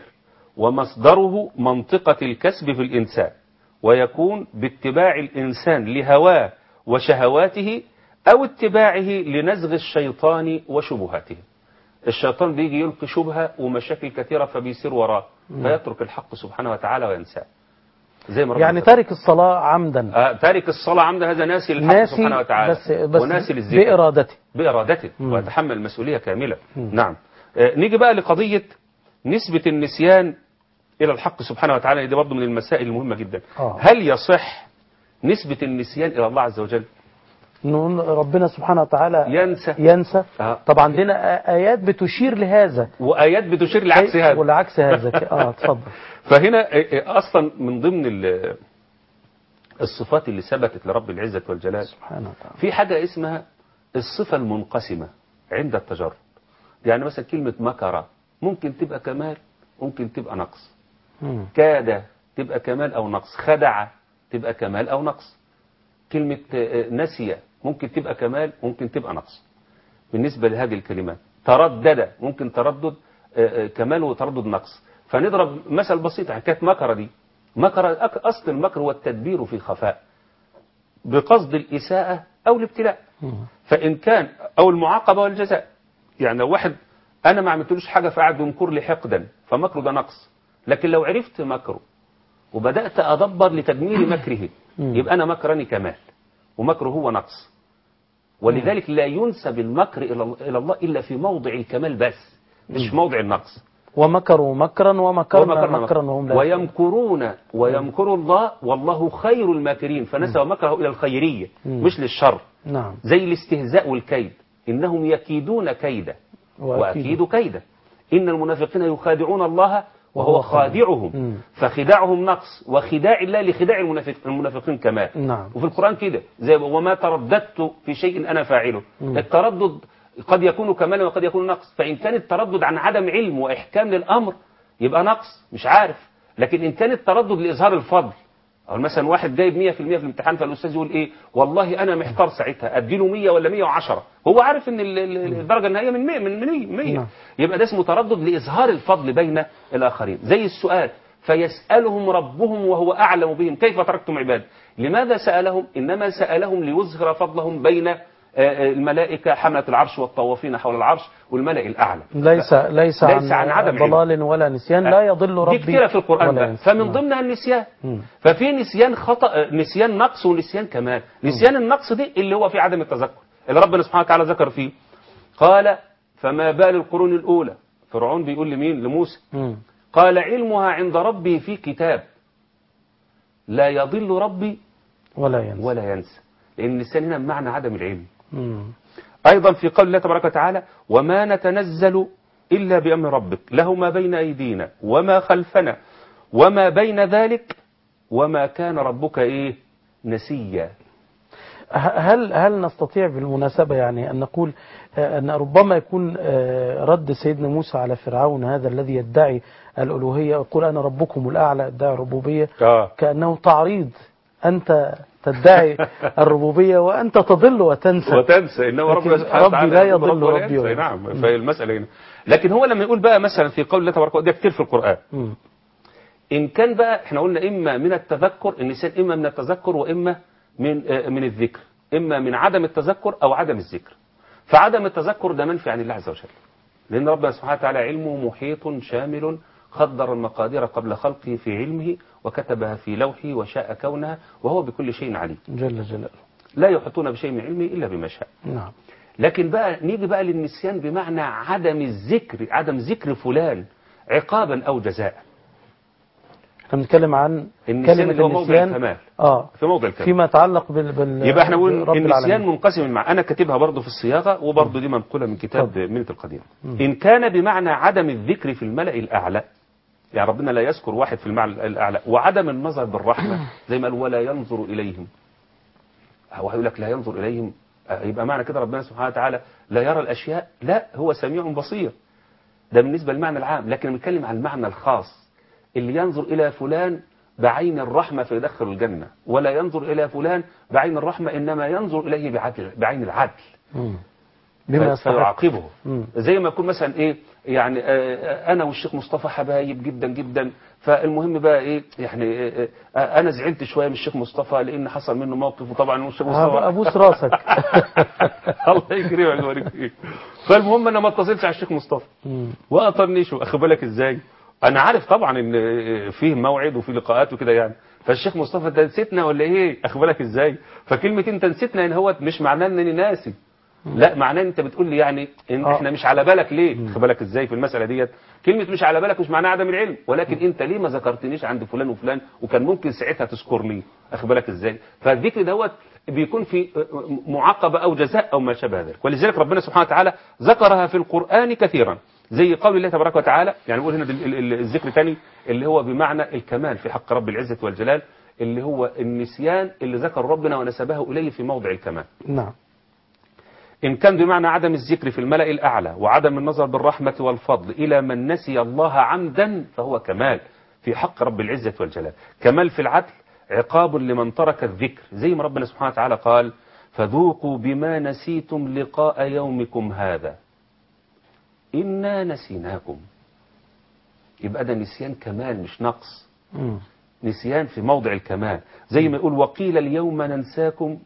ومصدره منطقة الكسب في الإنسان ويكون باتباع الإنسان لهواه وشهواته أو اتباعه لنزغ الشيطان وشبهاته الشيطان بيجي يلقي شبهة ومشاكل كثيرة فبيسير وراه فيترك الحق سبحانه وتعالى وينساه زي ما ربنا يعني ذكر. تارك الصلاة عمدا آه، تارك الصلاة عمد هذا ناسي الحق ناسي سبحانه وتعالى بس بس وناسي للذكر بإرادته بإرادته ويتحمل مسؤولية كاملة نعم آه، نيجي بقى لقضية نسبة النسيان إلى الحق سبحانه وتعالى دي برضه من المسائل المهمة جدا آه. هل يصح نسبة النسيان إلى الله عز وجل إنه ربنا سبحانه وتعالى ينسى ينسى آه. طب عندنا آ- آيات بتشير لهذا وآيات بتشير لعكس هذا والعكس هذا ك- اه اتفضل فهنا آه، آه، أصلا من ضمن ال- الصفات اللي ثبتت لرب العزة والجلال سبحانه وتعالى في حاجة اسمها الصفة المنقسمة عند التجرد يعني مثلا كلمة مكر ممكن تبقى كمال ممكن تبقى نقص مم. كاد تبقى كمال أو نقص خدع تبقى كمال أو نقص كلمة آه، نسي ممكن تبقى كمال ممكن تبقى نقص بالنسبة لهذه الكلمات تردد ممكن تردد آه، آه، كمال وتردد نقص فنضرب مثل بسيط حكاية مكر دي مكر أك- أصل المكر هو التدبير في خفاء بقصد الإساءة أو الابتلاء فإن كان أو المعاقبة والجزاء يعني لو واحد أنا ما عملتلوش حاجة فقعد ينكر لي حقدا فمكره ده نقص لكن لو عرفت مكره وبدأت أدبر لتدمير مكره يبقى أنا مكرني كمال ومكره هو نقص ولذلك لا ينسب المكر إلى إلى الله إلا في موضع الكمال بس مش في موضع النقص ومكروا مكرا ومكرنا ومكرنا مكرا وهم لا ويمكرون ويمكر الله والله خير الماكرين فنسب مكره إلى الخيرية مش للشر نعم زي الاستهزاء والكيد إنهم يكيدون كيدا وأكيد كيدا إن المنافقين يخادعون الله وهو وهو خادعهم مم. فخداعهم نقص وخداع الله لخداع المنافق المنافقين كمال نعم. وفي القرآن كده زي وما ترددت في شيء أنا فاعله التردد قد يكون كمالا وقد يكون نقص فإن كان التردد عن عدم علم وإحكام للأمر يبقى نقص مش عارف لكن إن كان التردد لإظهار الفضل أو مثلا واحد جايب 100% في الامتحان فالأستاذ يقول إيه والله أنا محتار ساعتها أديله 100 ولا 110 هو عارف إن ال- ال- الدرجة النهائية من 100 من 100 100 نعم. يبقى ده اسمه تردد لإظهار الفضل بين الآخرين زي السؤال فيسألهم ربهم وهو أعلم بهم كيف تركتم عبادي لماذا سألهم إنما سألهم ليظهر فضلهم بين آه، آه، الملائكة حملة العرش والطوافين حول العرش والملأ الأعلى ليس ليس عن, ليس عن عدم علم. ضلال ولا نسيان لا يضل ربي دي كتيرة في القرآن ولا بقى ينسى. فمن نعم. ضمنها النسيان مم. ففي نسيان خطأ آه، نسيان نقص ونسيان كمال نسيان النقص دي اللي هو في عدم التذكر اللي ربنا سبحانه وتعالى ذكر فيه قال فما بال القرون الأولى فرعون بيقول لمين لموسى مم. قال علمها عند ربي في كتاب لا يضل ربي ولا ينسى ولا ينسى لأن النسيان هنا بمعنى عدم العلم مم. أيضا في قول الله تبارك وتعالى وما نتنزل إلا بأمر ربك له ما بين أيدينا وما خلفنا وما بين ذلك وما كان ربك إيه نسيا ه- هل هل نستطيع بالمناسبة يعني أن نقول آه، أن ربما يكون آه، رد سيدنا موسى على فرعون هذا الذي يدعي الألوهية ويقول أنا ربكم الأعلى يدعي الربوبية آه. كأنه تعريض أنت تدعي الربوبية وأنت تضل وتنسى وتنسى انما لكن ربنا سبحانه ربي وتعالى لا يقول يضل ولا ربي ينسى. ولا نعم ينسى. فالمسألة هنا لكن هو لما يقول بقى مثلا في قول الله تبارك وتعالى ده كتير في القرآن مم. إن كان بقى احنا قلنا إما من التذكر النسيان إما من التذكر وإما من آه، من الذكر إما من عدم التذكر أو عدم الذكر فعدم التذكر ده منفي عن الله عز وجل لأن ربنا سبحانه وتعالى علمه محيط شامل قدر المقادير قبل خلقه في علمه وكتبها في لوحه وشاء كونها وهو بكل شيء عليم جل جلاله لا يحيطون بشيء من علمه إلا بما شاء نعم لكن بقى نيجي بقى للنسيان بمعنى عدم الذكر عدم ذكر فلان عقابا أو جزاء احنا بنتكلم عن النسيان كلمة اللي هو موضع النسيان الكمال اه في موضع الكمال فيما يتعلق بال, بال... يبقى احنا بنقول برب النسيان العالمين. منقسم مع انا كاتبها برضه في الصياغه وبرضه دي منقوله من كتاب اتفضل. منة القديم ان كان بمعنى عدم الذكر في الملأ الاعلى يعني ربنا لا يذكر واحد في الملأ الاعلى وعدم النظر بالرحمه زي ما قال ولا ينظر اليهم هو هيقول لك لا ينظر اليهم آه، يبقى معنى كده ربنا سبحانه وتعالى لا يرى الاشياء لا هو سميع بصير ده بالنسبه للمعنى العام لكن بنتكلم عن المعنى الخاص اللي ينظر إلى فلان بعين الرحمة فيدخل الجنة ولا ينظر إلى فلان بعين الرحمة إنما ينظر إليه بعدل بعين العدل مم. بما يستحق فيعاقبه مم. زي ما يكون مثلا ايه يعني آه، انا والشيخ مصطفى حبايب جدا جدا فالمهم بقى ايه يعني آه، آه، انا زعلت شويه من الشيخ مصطفى لان حصل منه موقف وطبعا الشيخ مصطفى ابوس راسك الله يكرمك ويبارك فيك فالمهم انا ما اتصلتش على الشيخ مصطفى مم. واطنشه اخد بالك ازاي انا عارف طبعا ان فيه موعد وفي لقاءات وكده يعني فالشيخ مصطفى انت نسيتنا ولا ايه اخد بالك ازاي فكلمه انت نسيتنا ان هو مش معناه انني ناسي لا معناه ان انت بتقول لي يعني ان آه. احنا مش على بالك ليه خد بالك ازاي في المساله ديت كلمه مش على بالك مش معناها عدم العلم ولكن انت ليه ما ذكرتنيش عند فلان وفلان وكان ممكن ساعتها تذكر لي اخد بالك ازاي فالذكر دوت بيكون في معاقبه او جزاء او ما شابه ذلك ولذلك ربنا سبحانه وتعالى ذكرها في القران كثيرا زي قول الله تبارك وتعالى يعني نقول هنا ال- ال- ال- الذكر تاني اللي هو بمعنى الكمال في حق رب العزه والجلال اللي هو النسيان اللي ذكر ربنا ونسبه اليه في موضع الكمال نعم إن كان بمعنى عدم الذكر في الملأ الأعلى وعدم النظر بالرحمة والفضل إلى من نسي الله عمدا فهو كمال في حق رب العزة والجلال كمال في العدل عقاب لمن ترك الذكر زي ما ربنا سبحانه وتعالى قال فذوقوا بما نسيتم لقاء يومكم هذا إنا نسيناكم يبقى ده نسيان كمال مش نقص مم. نسيان في موضع الكمال زي ما يقول وقيل اليوم ننساكم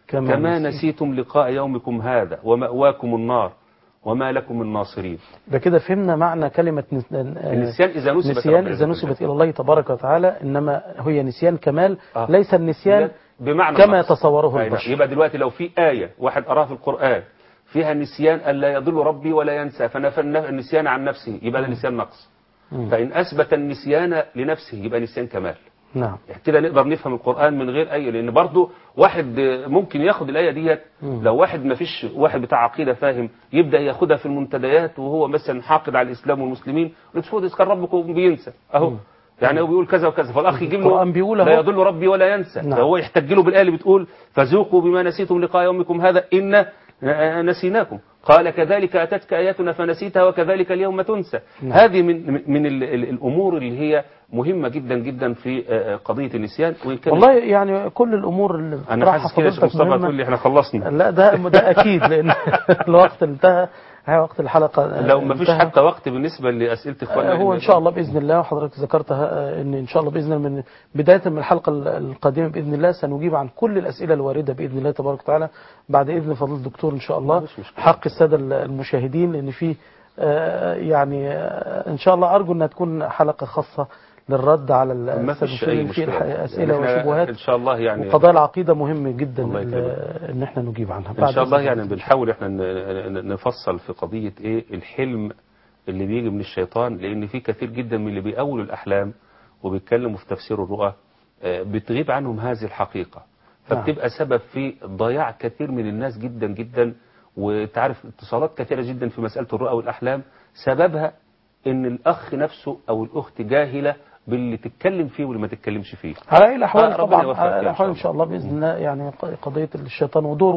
كما نسيتم لقاء يومكم هذا ومأواكم النار وما لكم من ناصرين ده كده فهمنا معنى كلمة نس- آه، النسيان إذا نسبت نسيان رب إذا العزة نسبت والجلال. إلى الله تبارك وتعالى إنما هي نسيان كمال آه. ليس النسيان بمعنى كما النقص. يتصوره أي نعم. البشر يبقى دلوقتي لو في آية واحد قراها في القرآن فيها نسيان أن لا يضل ربي ولا ينسى فنفى النف- النسيان عن نفسه يبقى ده نسيان نقص مم. فإن أثبت النسيان لنفسه يبقى نسيان كمال نعم كده نقدر نفهم القرآن من غير أي لأن برضه واحد ممكن ياخد الآية ديت مم. لو واحد ما فيش واحد بتاع عقيدة فاهم يبدأ ياخدها في المنتديات وهو مثلا حاقد على الإسلام والمسلمين وتفوت إذ كان ربكم بينسى أهو يعني هو بيقول كذا وكذا فالأخ يجيب له القرآن بيقول لا أهو. يضل ربي ولا ينسى نعم. فهو يحتج له بالآية اللي بتقول فذوقوا بما نسيتم لقاء يومكم هذا إن نسيناكم قال كذلك أتتك آياتنا فنسيتها وكذلك اليوم تنسى نعم. هذه من من ال- ال- الأمور اللي هي مهمة جدا جدا في آه، آه، قضية النسيان وإن كان والله يعني كل الأمور اللي أنا بتطرحها حاسس كده يا شيخ فضيلتك مصطفى مهمة. تقول لي إحنا خلصنا لا ده ده أكيد لأن الوقت انتهى هي وقت الحلقة لو ما فيش انتهى. حتى وقت بالنسبة لأسئلة إخواننا هو ان شاء الله باذن الله وحضرتك ذكرتها آه، ان ان شاء الله باذن الله من بدايه من الحلقه ال- القادمه باذن الله سنجيب عن كل الاسئله الوارده باذن الله تبارك وتعالى بعد اذن فضيله الدكتور ان شاء الله مفيش مشكلة. حق الساده ال- المشاهدين لان في آه، يعني آه، ان شاء الله ارجو انها تكون حلقه خاصه للرد على ال- ما السادة فيش أي المشاهدين في مشكلة الح- اسئله يعني إحنا وشبهات إن شاء الله يعني وقضايا العقيده مهم جدا الله ال- يكرمك. ان احنا نجيب عنها ان بعد شاء الله إذن يعني بنحاول احنا ن- ن- نفصل في قضيه ايه الحلم اللي بيجي من الشيطان لان في كثير جدا من اللي بيأولوا الاحلام وبيتكلموا في تفسير الرؤى آه، بتغيب عنهم هذه الحقيقه نعم. فبتبقى سبب في ضياع كثير من الناس جدا جدا وتعرف اتصالات كثيره جدا في مساله الرؤى والاحلام سببها ان الاخ نفسه او الاخت جاهله باللي تتكلم فيه واللي ما تتكلمش فيه على اي الاحوال آه، ربنا طبعا يوفقك على يعني إن الاحوال شاء ان شاء الله باذن الله يعني ق- قضيه الشيطان ودوره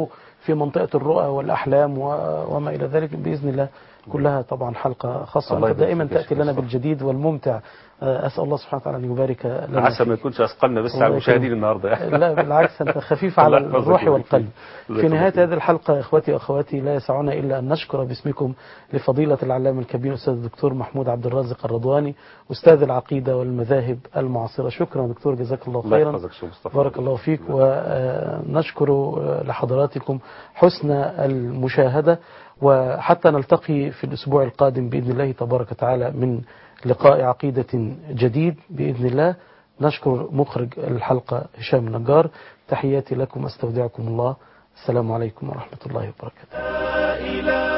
في منطقة الرؤى والأحلام و- وما إلى ذلك بإذن الله كلها طبعا حلقة خاصة الله أنت يبارك دائما فيك يا تأتي شيخ لنا مصطفى. بالجديد والممتع آه، أسأل الله سبحانه وتعالى أن يبارك لنا عسى ما فيك. يكونش اثقلنا بس الله على المشاهدين يكرمك. النهارده يعني. لا بالعكس أنت خفيف على الله يحفظك الروح ويبارك والقلب فيك. في الله نهاية يخليك. هذه الحلقة إخوتي وأخواتي لا يسعنا إلا أن نشكر باسمكم لفضيلة العلامة الكبير أستاذ الدكتور محمود عبد الرازق الرضواني أستاذ العقيدة والمذاهب المعاصرة شكرا دكتور جزاك الله الله خيرا يحفظك شيخ مصطفى بارك الله فيك ونشكر لحضراتكم حسن المشاهدة وحتى نلتقي في الأسبوع القادم بإذن الله تبارك وتعالى من لقاء عقيدة جديد بإذن الله نشكر مخرج الحلقة هشام النجار تحياتي لكم استودعكم الله السلام عليكم ورحمة الله وبركاته لا إله